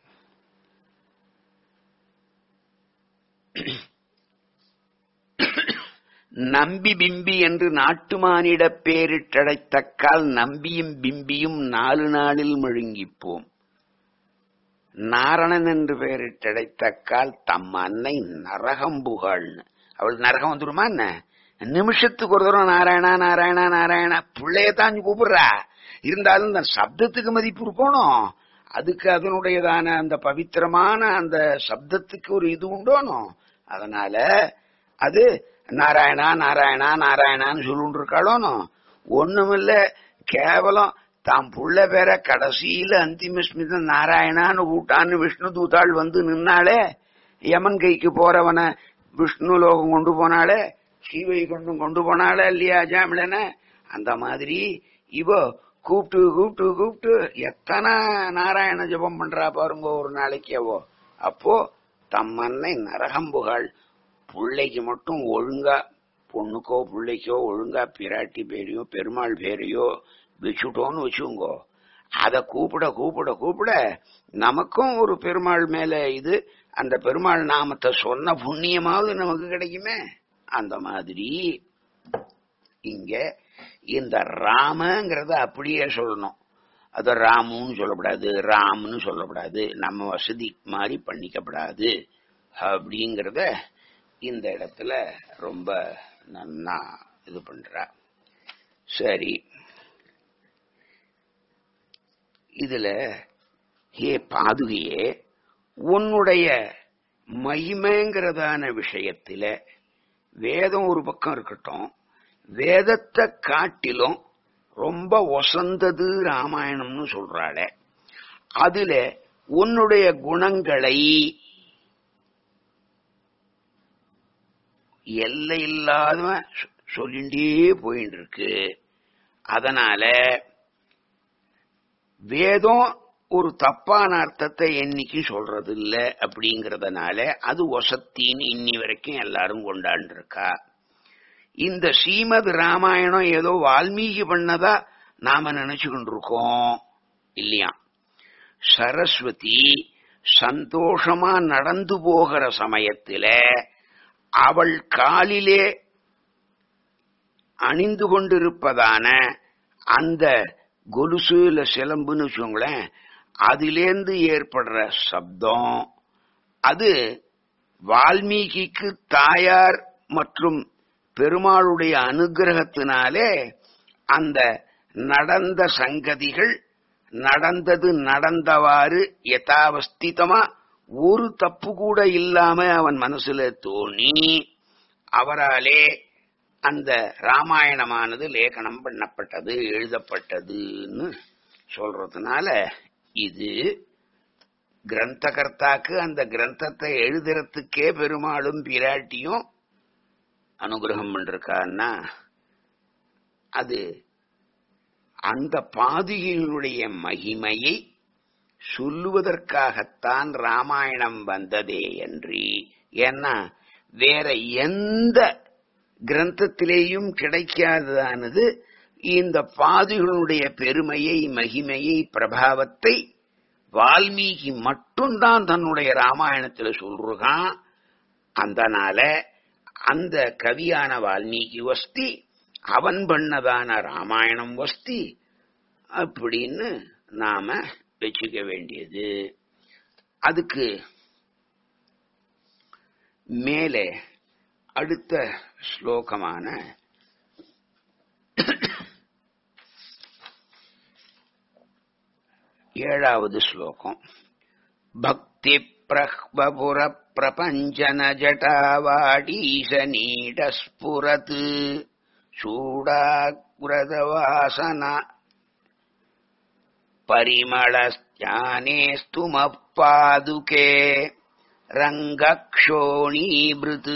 நம்பி பிம்பி என்று நாட்டுமானிடப் பேரிட்டடைத்தக்கால் நம்பியும் பிம்பியும் நாலு நாளில் முழுங்கிப்போம் நாரணன் என்று பெயரிட்டடைத்தக்கால் தம் அன்னை நரகம் புகழ்னு அவள் நரகம் வந்துருமா என்ன நிமிஷத்துக்கு ஒரு தூரம் நாராயணா நாராயணா நாராயணா பிள்ளைய தான் கூப்பிடுறா இருந்தாலும் இந்த சப்தத்துக்கு மதிப்பு இருக்கணும் அதுக்கு அதனுடையதான அந்த பவித்திரமான அந்த சப்தத்துக்கு ஒரு இது உண்டோனும் அதனால அது நாராயணா நாராயணா நாராயணான்னு சொல்லிட்டு இருக்காளோனோ ஒண்ணுமில்ல கேவலம் தாம் புள்ள பேர கடைசியில அந்திம ஸ்மிதம் நாராயணான்னு கூட்டான்னு விஷ்ணு தூத்தாள் வந்து நின்னாலே யமன் கைக்கு போறவன விஷ்ணு லோகம் கொண்டு போனாலே சீவை கொண்டு கொண்டு போனாலே இல்லையா ஜாமிழன அந்த மாதிரி இவோ கூப்பிட்டு கூப்பிட்டு கூப்பிட்டு எத்தனை நாராயண ஜபம் பண்றா பாருங்க ஒரு நாளைக்கு அவோ அப்போ தம்மன்னை நரகம்புகள் பிள்ளைக்கு மட்டும் ஒழுங்கா பொண்ணுக்கோ பிள்ளைக்கோ ஒழுங்கா பிராட்டி பேரையோ பெருமாள் பேரையோ வச்சுட்டோன்னு வச்சுங்கோ அத கூப்பிட கூப்பிட கூப்பிட நமக்கும் ஒரு பெருமாள் மேல இது அந்த பெருமாள் நாமத்தை சொன்ன புண்ணியமாவது நமக்கு கிடைக்குமே அந்த மாதிரி இங்க இந்த ராமங்கிறத அப்படியே சொல்லணும் அத ராமுன்னு சொல்லக்கூடாது ராம்னு சொல்லக்கூடாது நம்ம வசதி மாதிரி பண்ணிக்கப்படாது அப்படிங்கிறத இந்த இடத்துல ரொம்ப நன்னா இது பண்றா சரி இதுல ஹே பாதுகையே உன்னுடைய மகிமைங்கிறதான விஷயத்துல வேதம் ஒரு பக்கம் இருக்கட்டும் வேதத்தை காட்டிலும் ரொம்ப ஒசந்தது ராமாயணம்னு சொல்றாளே அதுல உன்னுடைய குணங்களை எல்லை இல்லாத சொல்லிண்டே போயிட்டு இருக்கு அதனால வேதம் ஒரு தப்பான அர்த்தத்தை என்னைக்கு சொல்றது இல்ல அப்படிங்கறதுனால அது ஒசத்தின்னு இன்னி வரைக்கும் எல்லாரும் கொண்டாண்டிருக்கா இந்த ஸ்ரீமத் ராமாயணம் ஏதோ வால்மீகி பண்ணதா நாம நினைச்சுக்கிட்டு இருக்கோம் இல்லையா சரஸ்வதி சந்தோஷமா நடந்து போகிற சமயத்துல அவள் காலிலே அணிந்து கொண்டிருப்பதான அந்த கொலுசு இல்ல சிலம்புன்னு வச்சுக்கோங்களேன் அதிலேந்து ஏற்படுற சப்தம் அது வால்மீகிக்கு தாயார் மற்றும் பெருமாளுடைய அனுகிரகத்தினாலே அந்த நடந்த சங்கதிகள் நடந்தது நடந்தவாறு யதாவஸ்திதமா ஒரு தப்பு கூட இல்லாம அவன் மனசுல தோணி அவராலே அந்த ராமாயணமானது லேகனம் பண்ணப்பட்டது எழுதப்பட்டதுன்னு சொல்றதுனால இது கிரந்தகர்த்தாக்கு அந்த கிரந்தத்தை எழுதுறதுக்கே பெருமாளும் பிராட்டியும் அனுகிரகம் பண்ணிருக்கான்னா அது அந்த பாதுகையினுடைய மகிமையை சொல்லுவதற்காகத்தான் ராமாயணம் வந்ததே என்று ஏன்னா வேற எந்த கிரந்தத்திலேயும் கிடைக்காததானது இந்த பாதுகளுடைய பெருமையை மகிமையை பிரபாவத்தை வால்மீகி மட்டும்தான் தன்னுடைய ராமாயணத்துல சொல்றான் அதனால அந்த கவியான வால்மீகி வஸ்தி அவன் பண்ணதான ராமாயணம் வஸ்தி அப்படின்னு நாம வச்சுக்க வேண்டியது அதுக்கு மேலே அடுத்த ஸ்லோகமான ஏழாவது ஸ்லோகம் பக்தி பிரஹ்பபுர பிரபஞ்சன ஜட்டாவாடீச நீடஸ்புரத் சூடாகிரதவாசன परिमळस्त्यानेस्तुमपादुके रङ्गक्षोणीभृत्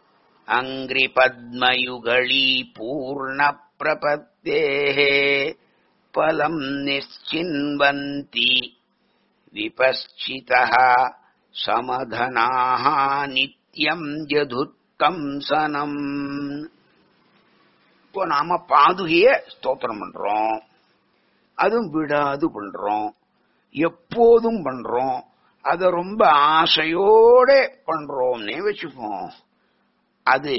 अङ्घ्रिपद्मयुगळी पूर्णप्रपत्तेः फलम् निश्चिन्वन्ति विपश्चितः समधनाः नित्यम् यदुत्तंसनम् இப்போ நாம பாதுகைய ஸ்தோத்திரம் பண்றோம் அதுவும் விடாது பண்றோம் எப்போதும் பண்றோம் அத ரொம்ப ஆசையோட பண்றோம்னே வச்சுப்போம் அது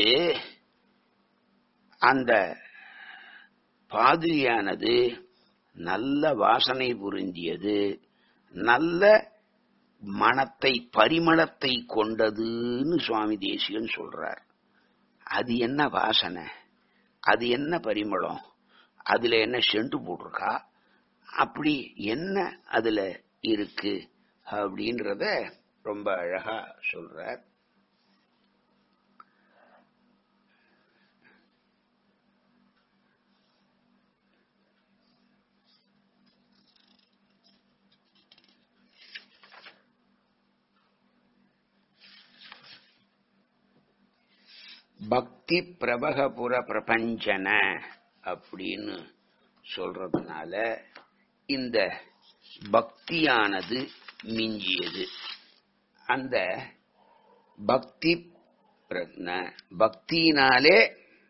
அந்த பாதுகையானது நல்ல வாசனை புரிந்தியது நல்ல மனத்தை பரிமளத்தை கொண்டதுன்னு சுவாமி தேசிகன் சொல்றார் அது என்ன வாசனை அது என்ன பரிமளம் அதுல என்ன செண்டு போட்டிருக்கா அப்படி என்ன அதுல இருக்கு அப்படின்றத ரொம்ப அழகா சொல்றார் பக்தி பிரபகபுர பிரபஞ்சன அப்படின்னு சொல்றதுனால இந்த பக்தியானது மிஞ்சியது அந்த பக்தி பிரக்ன பக்தியினாலே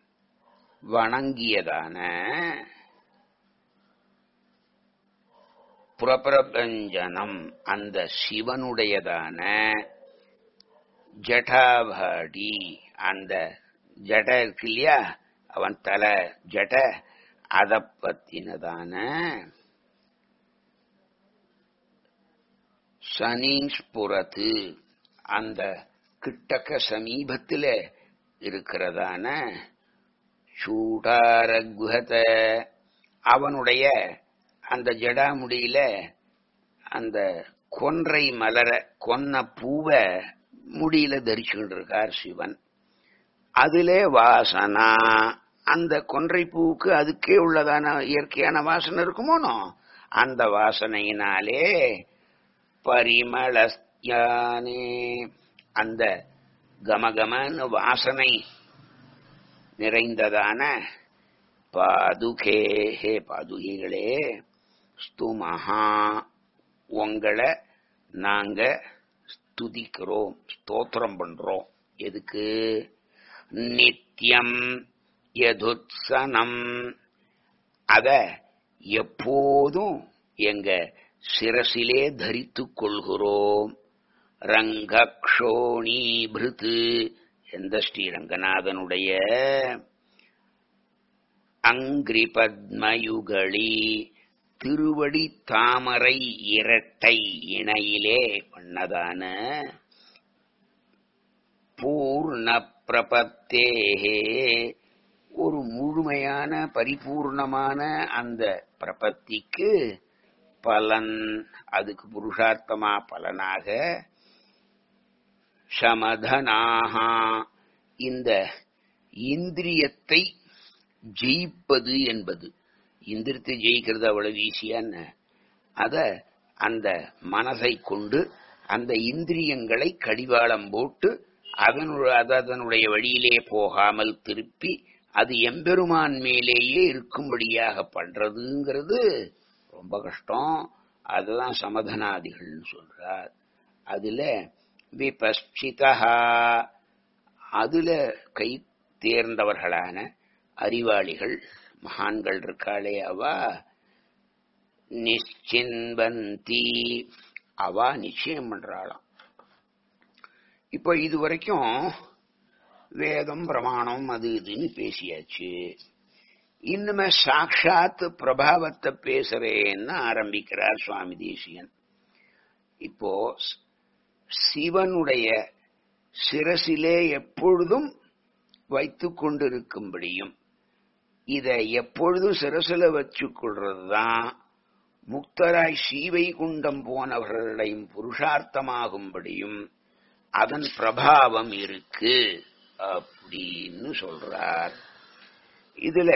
வணங்கியதான பிரபிரபஞ்சனம் அந்த சிவனுடையதான ஜடாபாடி அந்த ஜட இருக்கு இல்லையா அவன் தலை ஜட அத பத்தினதான சனீஸ்புரத்து அந்த கிட்டக்க சமீபத்தில் இருக்கிறதான சூடாரகுஹத அவனுடைய அந்த ஜடாமுடியில அந்த கொன்றை மலர கொன்ன பூவை முடியில தரிச்சுக்கிட்டு இருக்கார் சிவன் அதிலே வாசனா அந்த கொன்றை பூவுக்கு அதுக்கே உள்ளதான இயற்கையான வாசனை இருக்குமோனோ அந்த வாசனையினாலே பரிமளஸ்யானே அந்த கமகமன்னு வாசனை நிறைந்ததான பாதுகே ஹே பாதுகைகளே ஸ்துமஹா உங்களை நாங்க ஸ்துதிக்கிறோம் ஸ்தோத்திரம் பண்றோம் எதுக்கு நித்தியம் யதுத்சனம் அத எப்போதும் எங்க சிரசிலே தரித்துக் கொள்கிறோம் ரங்கக்ஷோணீபிருத்து எந்த ஸ்ரீரங்கநாதனுடைய அங்கிரி பத்மயுகளி திருவடி தாமரை இரட்டை இணையிலே பண்ணதான பூர்ண பிரபத்தேகே ஒரு முழுமையான பரிபூர்ணமான அந்த பிரபத்திக்கு பலன் அதுக்கு புருஷார்த்தமா பலனாக சமதனாகா இந்த இந்திரியத்தை ஜெயிப்பது என்பது இந்திரியத்தை ஜெயிக்கிறது அவ்வளவு ஈஸியான்னு அத அந்த மனதை கொண்டு அந்த இந்திரியங்களை கடிவாளம் போட்டு அதனுடைய அதனுடைய வழியிலே போகாமல் திருப்பி அது எம்பெருமான் மேலேயே இருக்கும்படியாக பண்றதுங்கிறது ரொம்ப கஷ்டம் அதுதான் சமதனாதிகள்னு சொல்றார் அதுல விபஸ்சிதா அதுல கை தேர்ந்தவர்களான அறிவாளிகள் மகான்கள் இருக்காளே அவா நிச்சின்பந்தி அவா நிச்சயம் பண்றாளாம் இப்போ இது வரைக்கும் வேதம் பிரமாணம் அது இதுன்னு பேசியாச்சு இன்னுமே சாட்சாத் பிரபாவத்தை பேசுறேன்னு ஆரம்பிக்கிறார் சுவாமி தேசியன் இப்போ சிவனுடைய சிரசிலே எப்பொழுதும் வைத்து கொண்டிருக்கும்படியும் இதை எப்பொழுதும் சிரசில வச்சுக் கொள்றதுதான் முக்தராய் சீவை குண்டம் போனவர்களையும் புருஷார்த்தமாகும்படியும் அதன் பிரபாவம் இருக்கு அப்படின்னு சொல்றார் இதுல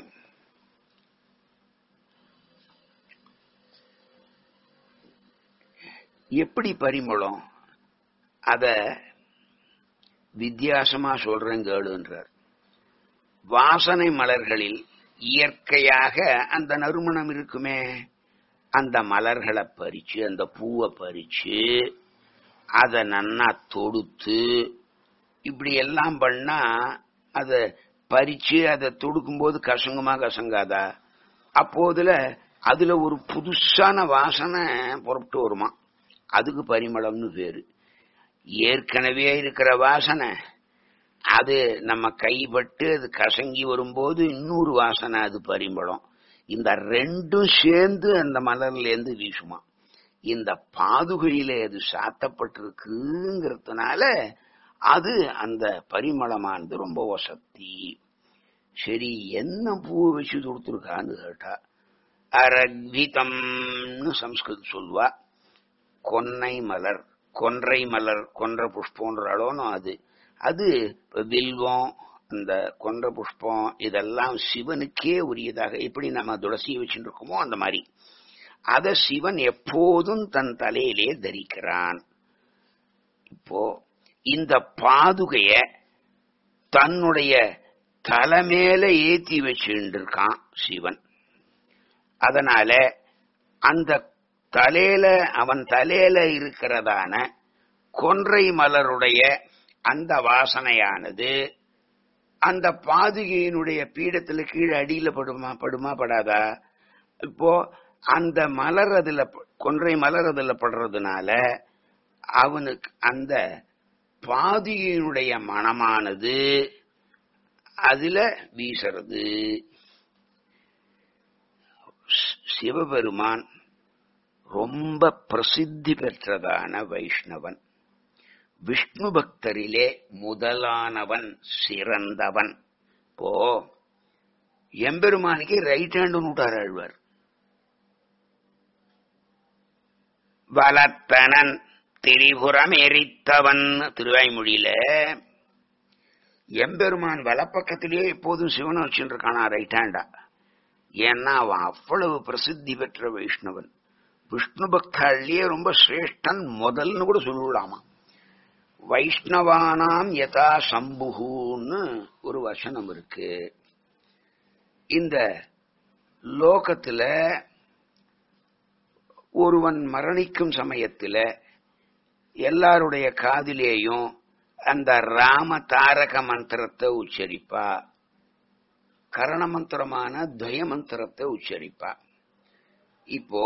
எப்படி பரிமளம் அத வித்தியாசமா சொல்றேன் கேளுன்றார் வாசனை மலர்களில் இயற்கையாக அந்த நறுமணம் இருக்குமே அந்த மலர்களை பறிச்சு அந்த பூவை பறிச்சு அதை நன்னா தொடுத்து இப்படி எல்லாம் பண்ணா அதை பறிச்சு அதை தொடுக்கும்போது கசங்குமா கசங்காதா அப்போதுல அதுல ஒரு புதுசான வாசனை புறப்பட்டு வருமா அதுக்கு பரிமளம்னு பேரு ஏற்கனவே இருக்கிற வாசனை அது நம்ம கைப்பட்டு அது கசங்கி வரும்போது இன்னொரு வாசனை அது பரிமளம் இந்த ரெண்டும் சேர்ந்து அந்த மலர்ல இருந்து வீசுமா இந்த பாதுகையில அது சாத்தப்பட்டிருக்குங்கிறதுனால அது அந்த பரிமளமானது ரொம்ப வசத்தி சரி என்ன பூ வச்சு கொடுத்துருக்கான்னு கேட்டா அரக்விதம்னு சம்ஸ்கிருதம் சொல்வா கொன்னை மலர் கொன்றை மலர் கொன்ற புஷ்பம்ன்றாலும் அது அது வில்வம் அந்த கொன்ற புஷ்பம் இதெல்லாம் சிவனுக்கே உரியதாக எப்படி நம்ம துளசியை வச்சுட்டு இருக்கோமோ அந்த மாதிரி அத சிவன் எப்போதும் தன் தலையிலே தரிக்கிறான் இப்போ இந்த பாதுகைய தன்னுடைய தலைமையில ஏத்தி வச்சுட்டு இருக்கான் சிவன் அதனால அந்த தலையில அவன் தலையில இருக்கிறதான கொன்றை மலருடைய அந்த வாசனையானது அந்த பாதுகையினுடைய பீடத்துல கீழே அடியில படுமா படுமா படாதா இப்போ அந்த மலர் அதுல ப- கொன்றை மலர் அதுல படுறதுனால அவனுக்கு அந்த பாதியினுடைய மனமானது அதுல வீசுறது சி- சிவபெருமான் ரொம்ப பிரசித்தி பெற்றதான வைஷ்ணவன் விஷ்ணு பக்தரிலே முதலானவன் சிறந்தவன் இப்போ எம்பெருமானுக்கு ரைட் ஹேண்ட் விட்டார் ஆழ்வார் வலத்தனன் திரிபுரம் எரித்தவன் திருவாய்மொழியில எம்பெருமான் வலப்பக்கத்திலேயே எப்போதும் சிவனை வச்சுட்டு இருக்கானா ரைட் ஹேண்டா ஏன்னா அவன் அவ்வளவு பிரசித்தி பெற்ற வைஷ்ணவன் விஷ்ணு பக்தாள்லயே ரொம்ப சிரேஷ்டன் முதல்னு கூட சொல்லலாமா வைஷ்ணவானாம் யதா சம்புகுன்னு ஒரு வசனம் இருக்கு இந்த லோகத்துல ஒருவன் மரணிக்கும் சமயத்துல எல்லாருடைய காதிலேயும் அந்த ராம தாரக மந்திரத்தை உச்சரிப்பா கரண மந்திரமான துவய மந்திரத்தை உச்சரிப்பா இப்போ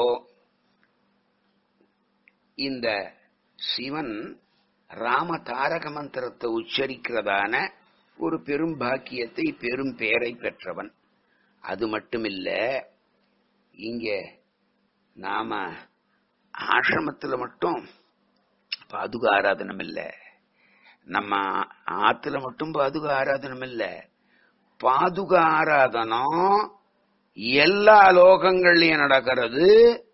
இந்த சிவன் ராம தாரக மந்திரத்தை உச்சரிக்கிறதான ஒரு பெரும் பாக்கியத்தை பெரும் பெயரை பெற்றவன் அது மட்டுமில்ல இங்க நாம ஆசிரமத்துல மட்டும் பாதுகா ஆராதனம் இல்ல நம்ம ஆத்துல மட்டும் பாதுகா ஆராதனம் இல்ல பாதுகா ஆராதனம் எல்லா லோகங்கள்லயும் நடக்கிறது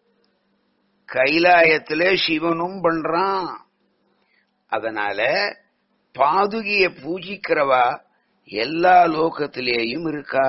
கைலாயத்துல சிவனும் பண்றான் அதனால பாதுகிய பூஜிக்கிறவா எல்லா லோகத்திலேயும் இருக்கா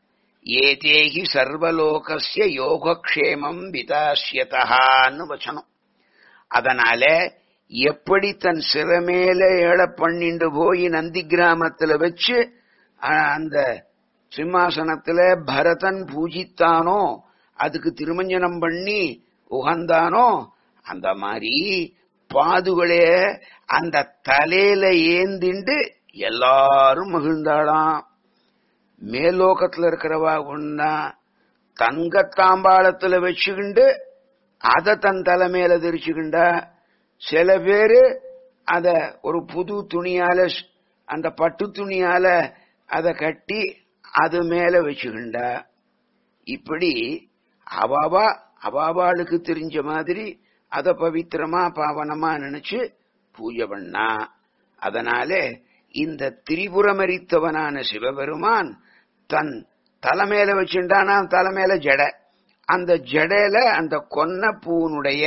ஏதேகி சர்வலோகஸ்ய யோகக்ஷேமம் விதாசியதான்னு வச்சனம் அதனால எப்படி தன் சிறமேல ஏழ பண்ணிண்டு போய் நந்தி கிராமத்துல வச்சு அஹ், அந்த சிம்மாசனத்துல பரதன் பூஜித்தானோ அதுக்கு திருமஞ்சனம் பண்ணி உகந்தானோ அந்த மாதிரி பாதுகளே அந்த தலையில ஏந்திண்டு எல்லாரும் மகிழ்ந்தாளாம் மேலோகத்துல இருக்கிறவா ஒன்னா தங்கத்தாம்பாளத்துல வச்சுக்கிண்டு அத தன் தலை மேல தெரிச்சுக்கிண்டா சில பேரு அத ஒரு புது துணியால ஸ்- அந்த பட்டு துணியால அத கட்டி அது மேல வச்சுக்கிண்டா இப்படி அவாவா அவாவாளுக்கு தெரிஞ்ச மாதிரி அத பவித்திரமா பாவனமா நினைச்சு பூஜை பண்ணா அதனால இந்த திரிபுரமரித்தவனான சிவபெருமான் தன் தலைமையில வச்சுட்டானா தலைமையில ஜடை அந்த ஜடையில அந்த கொன்ன பூனுடைய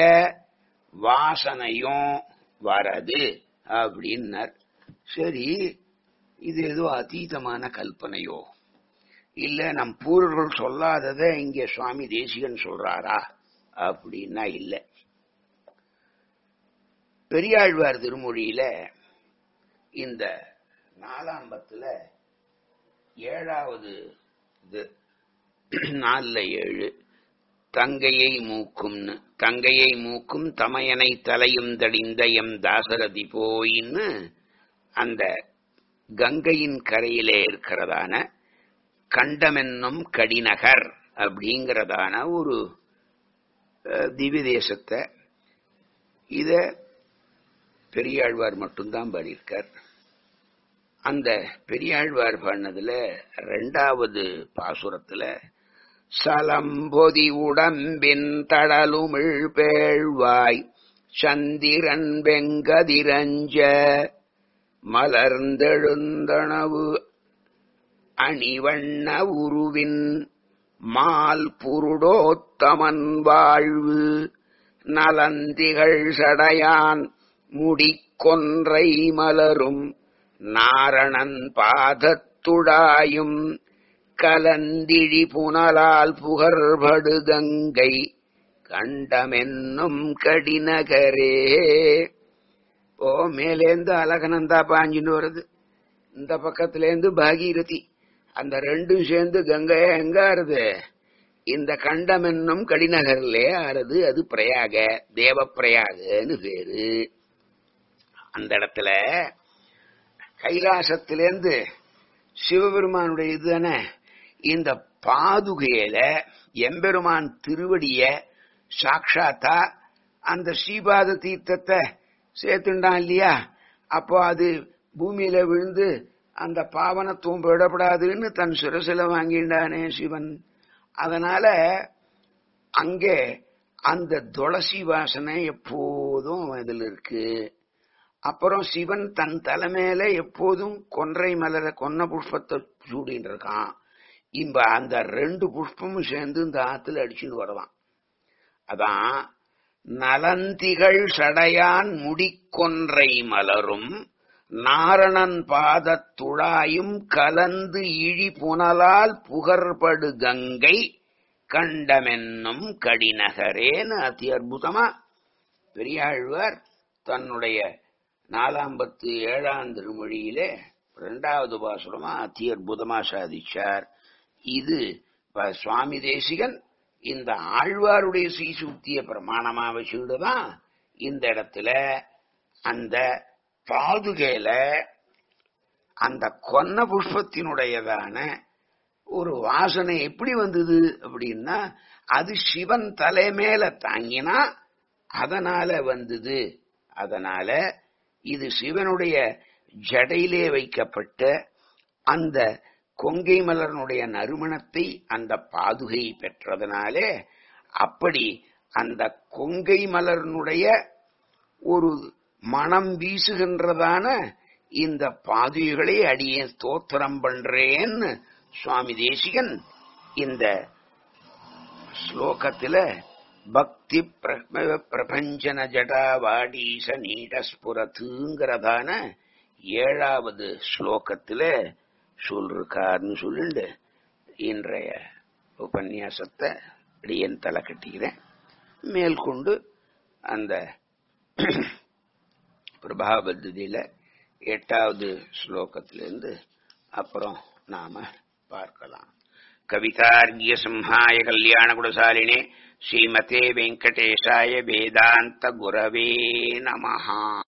வாசனையும் வரது அப்படின்னார் சரி இது ஏதோ அதீதமான கல்பனையோ இல்ல நம் பூர்வர்கள் சொல்லாததை இங்க சுவாமி தேசிகன் சொல்றாரா அப்படின்னா இல்ல பெரியாழ்வார் திருமொழியில இந்த நாலாம்பத்துல ஏழாவது இது நாலுல ஏழு தங்கையை மூக்கும்னு தங்கையை மூக்கும் தமையனை தலையும் தடிந்த எம் தாசரதி போயின்னு அந்த கங்கையின் கரையிலே இருக்கிறதான கண்டமென்னும் கடிநகர் அப்படிங்கிறதான ஒரு அஹ், திவ்ய தேசத்தை இத பெரியாழ்வார் மட்டும்தான் பாடியிருக்கார் அந்த பெரியாழ்வார் பாடினதுல ரெண்டாவது பாசுரத்துல சலம்பொதி உடம்பின் தடலுமிழ் பேழ்வாய் சந்திரன் வெங்கதிரஞ்ச மலர்ந்தெழுந்தனவு அணிவண்ண உருவின் மால் புருடோத்தமன் வாழ்வு நலந்திகள் சடையான் முடிக்கொன்றை மலரும் நாரணன் பாதத்துடாயும் கலந்திழி புனலால் புகர்படு கங்கை கண்டமென்னும் கடிநகரே ஓ மேலேந்து அழகனந்தா பாஞ்சுன்னு வருது இந்த பக்கத்திலேருந்து பாகீரதி அந்த ரெண்டும் சேர்ந்து கங்கையா எங்க ஆறுது இந்த கண்டம் என்னும் கடிநகர்லே ஆறுது அது பிரயாக தேவ பிரயாகன்னு பேரு அந்த இடத்துல கைலாசத்திலேருந்து சிவபெருமானுடைய இதுதானே இந்த பாதுகையில எம்பெருமான் திருவடிய சாட்சாத்தா அந்த ஸ்ரீபாத தீர்த்தத்தை சேர்த்துண்டான் இல்லையா அப்போ அது பூமியில விழுந்து அந்த பாவனத்துவம் விடப்படாதுன்னு தன் சிரசில வாங்கிண்டானே சிவன் அதனால அங்கே அந்த துளசி வாசனை எப்போதும் அதில் இருக்கு அப்புறம் சிவன் தன் தலைமையில எப்போதும் கொன்றை மலர கொன்ன புஷ்பத்தை சூடின்னு இருக்கான் இம்ப அந்த ரெண்டு புஷ்பமும் சேர்ந்து இந்த ஆத்துல அடிச்சுட்டு வரலாம் அதான் நலந்திகள் சடையான் முடிக்கொன்றை மலரும் நாரணன் பாதத் துழாயும் கலந்து இழி புனலால் புகர்படு கங்கை கண்டமென்னும் கடிநகரேன்னு அதி அற்புதமா பெரியாழ்வார் தன்னுடைய நாலாம்பத்து ஏழாம் திருமொழியிலே இரண்டாவது பாசுரமா அதி அற்புதமா சாதிச்சார் இது ப- சுவாமி தேசிகன் இந்த ஆழ்வாருடைய சீசூக்திய பிரமாணமா வச்சுக்கிட்டுதான் இந்த இடத்துல அந்த பாதுகையில அந்த கொன்ன புஷ்பத்தினுடையதான ஒரு வாசனை எப்படி வந்தது அப்படின்னா அது சிவன் தலை மேல தாங்கினா அதனால வந்தது அதனால இது சிவனுடைய ஜடையிலே வைக்கப்பட்ட அந்த கொங்கை மலரனுடைய நறுமணத்தை அந்த பாதுகை பெற்றதனாலே அப்படி அந்த கொங்கை மலரனுடைய ஒரு மனம் வீசுகின்றதான இந்த பாதுகைகளை அடியே ஸ்தோத்திரம் பண்றேன்னு சுவாமி தேசிகன் இந்த ஸ்லோகத்துல பக்தி பிர- பிரபஞ்சன ஜடா வாடீச நீடஸ்புரத்துங்கிறதான ஏழாவது ஸ்லோகத்துல சொல்லிருக்காருன்னு சொல்லிண்டு இன்றைய உபன்யாசத்தை அடியேன் தலை கட்டிக்கிறேன் மேற்கொண்டு அந்த பிரபாபத்தியில எட்டாவது ஸ்லோகத்திலிருந்து அப்புறம் நாம பார்க்கலாம் கவிதார்கிய சிம்ஹாய கல்யாண குணசாலினே ஸ்ரீமதே வெங்கடேஷாய வேதாந்த குரவே நமஹா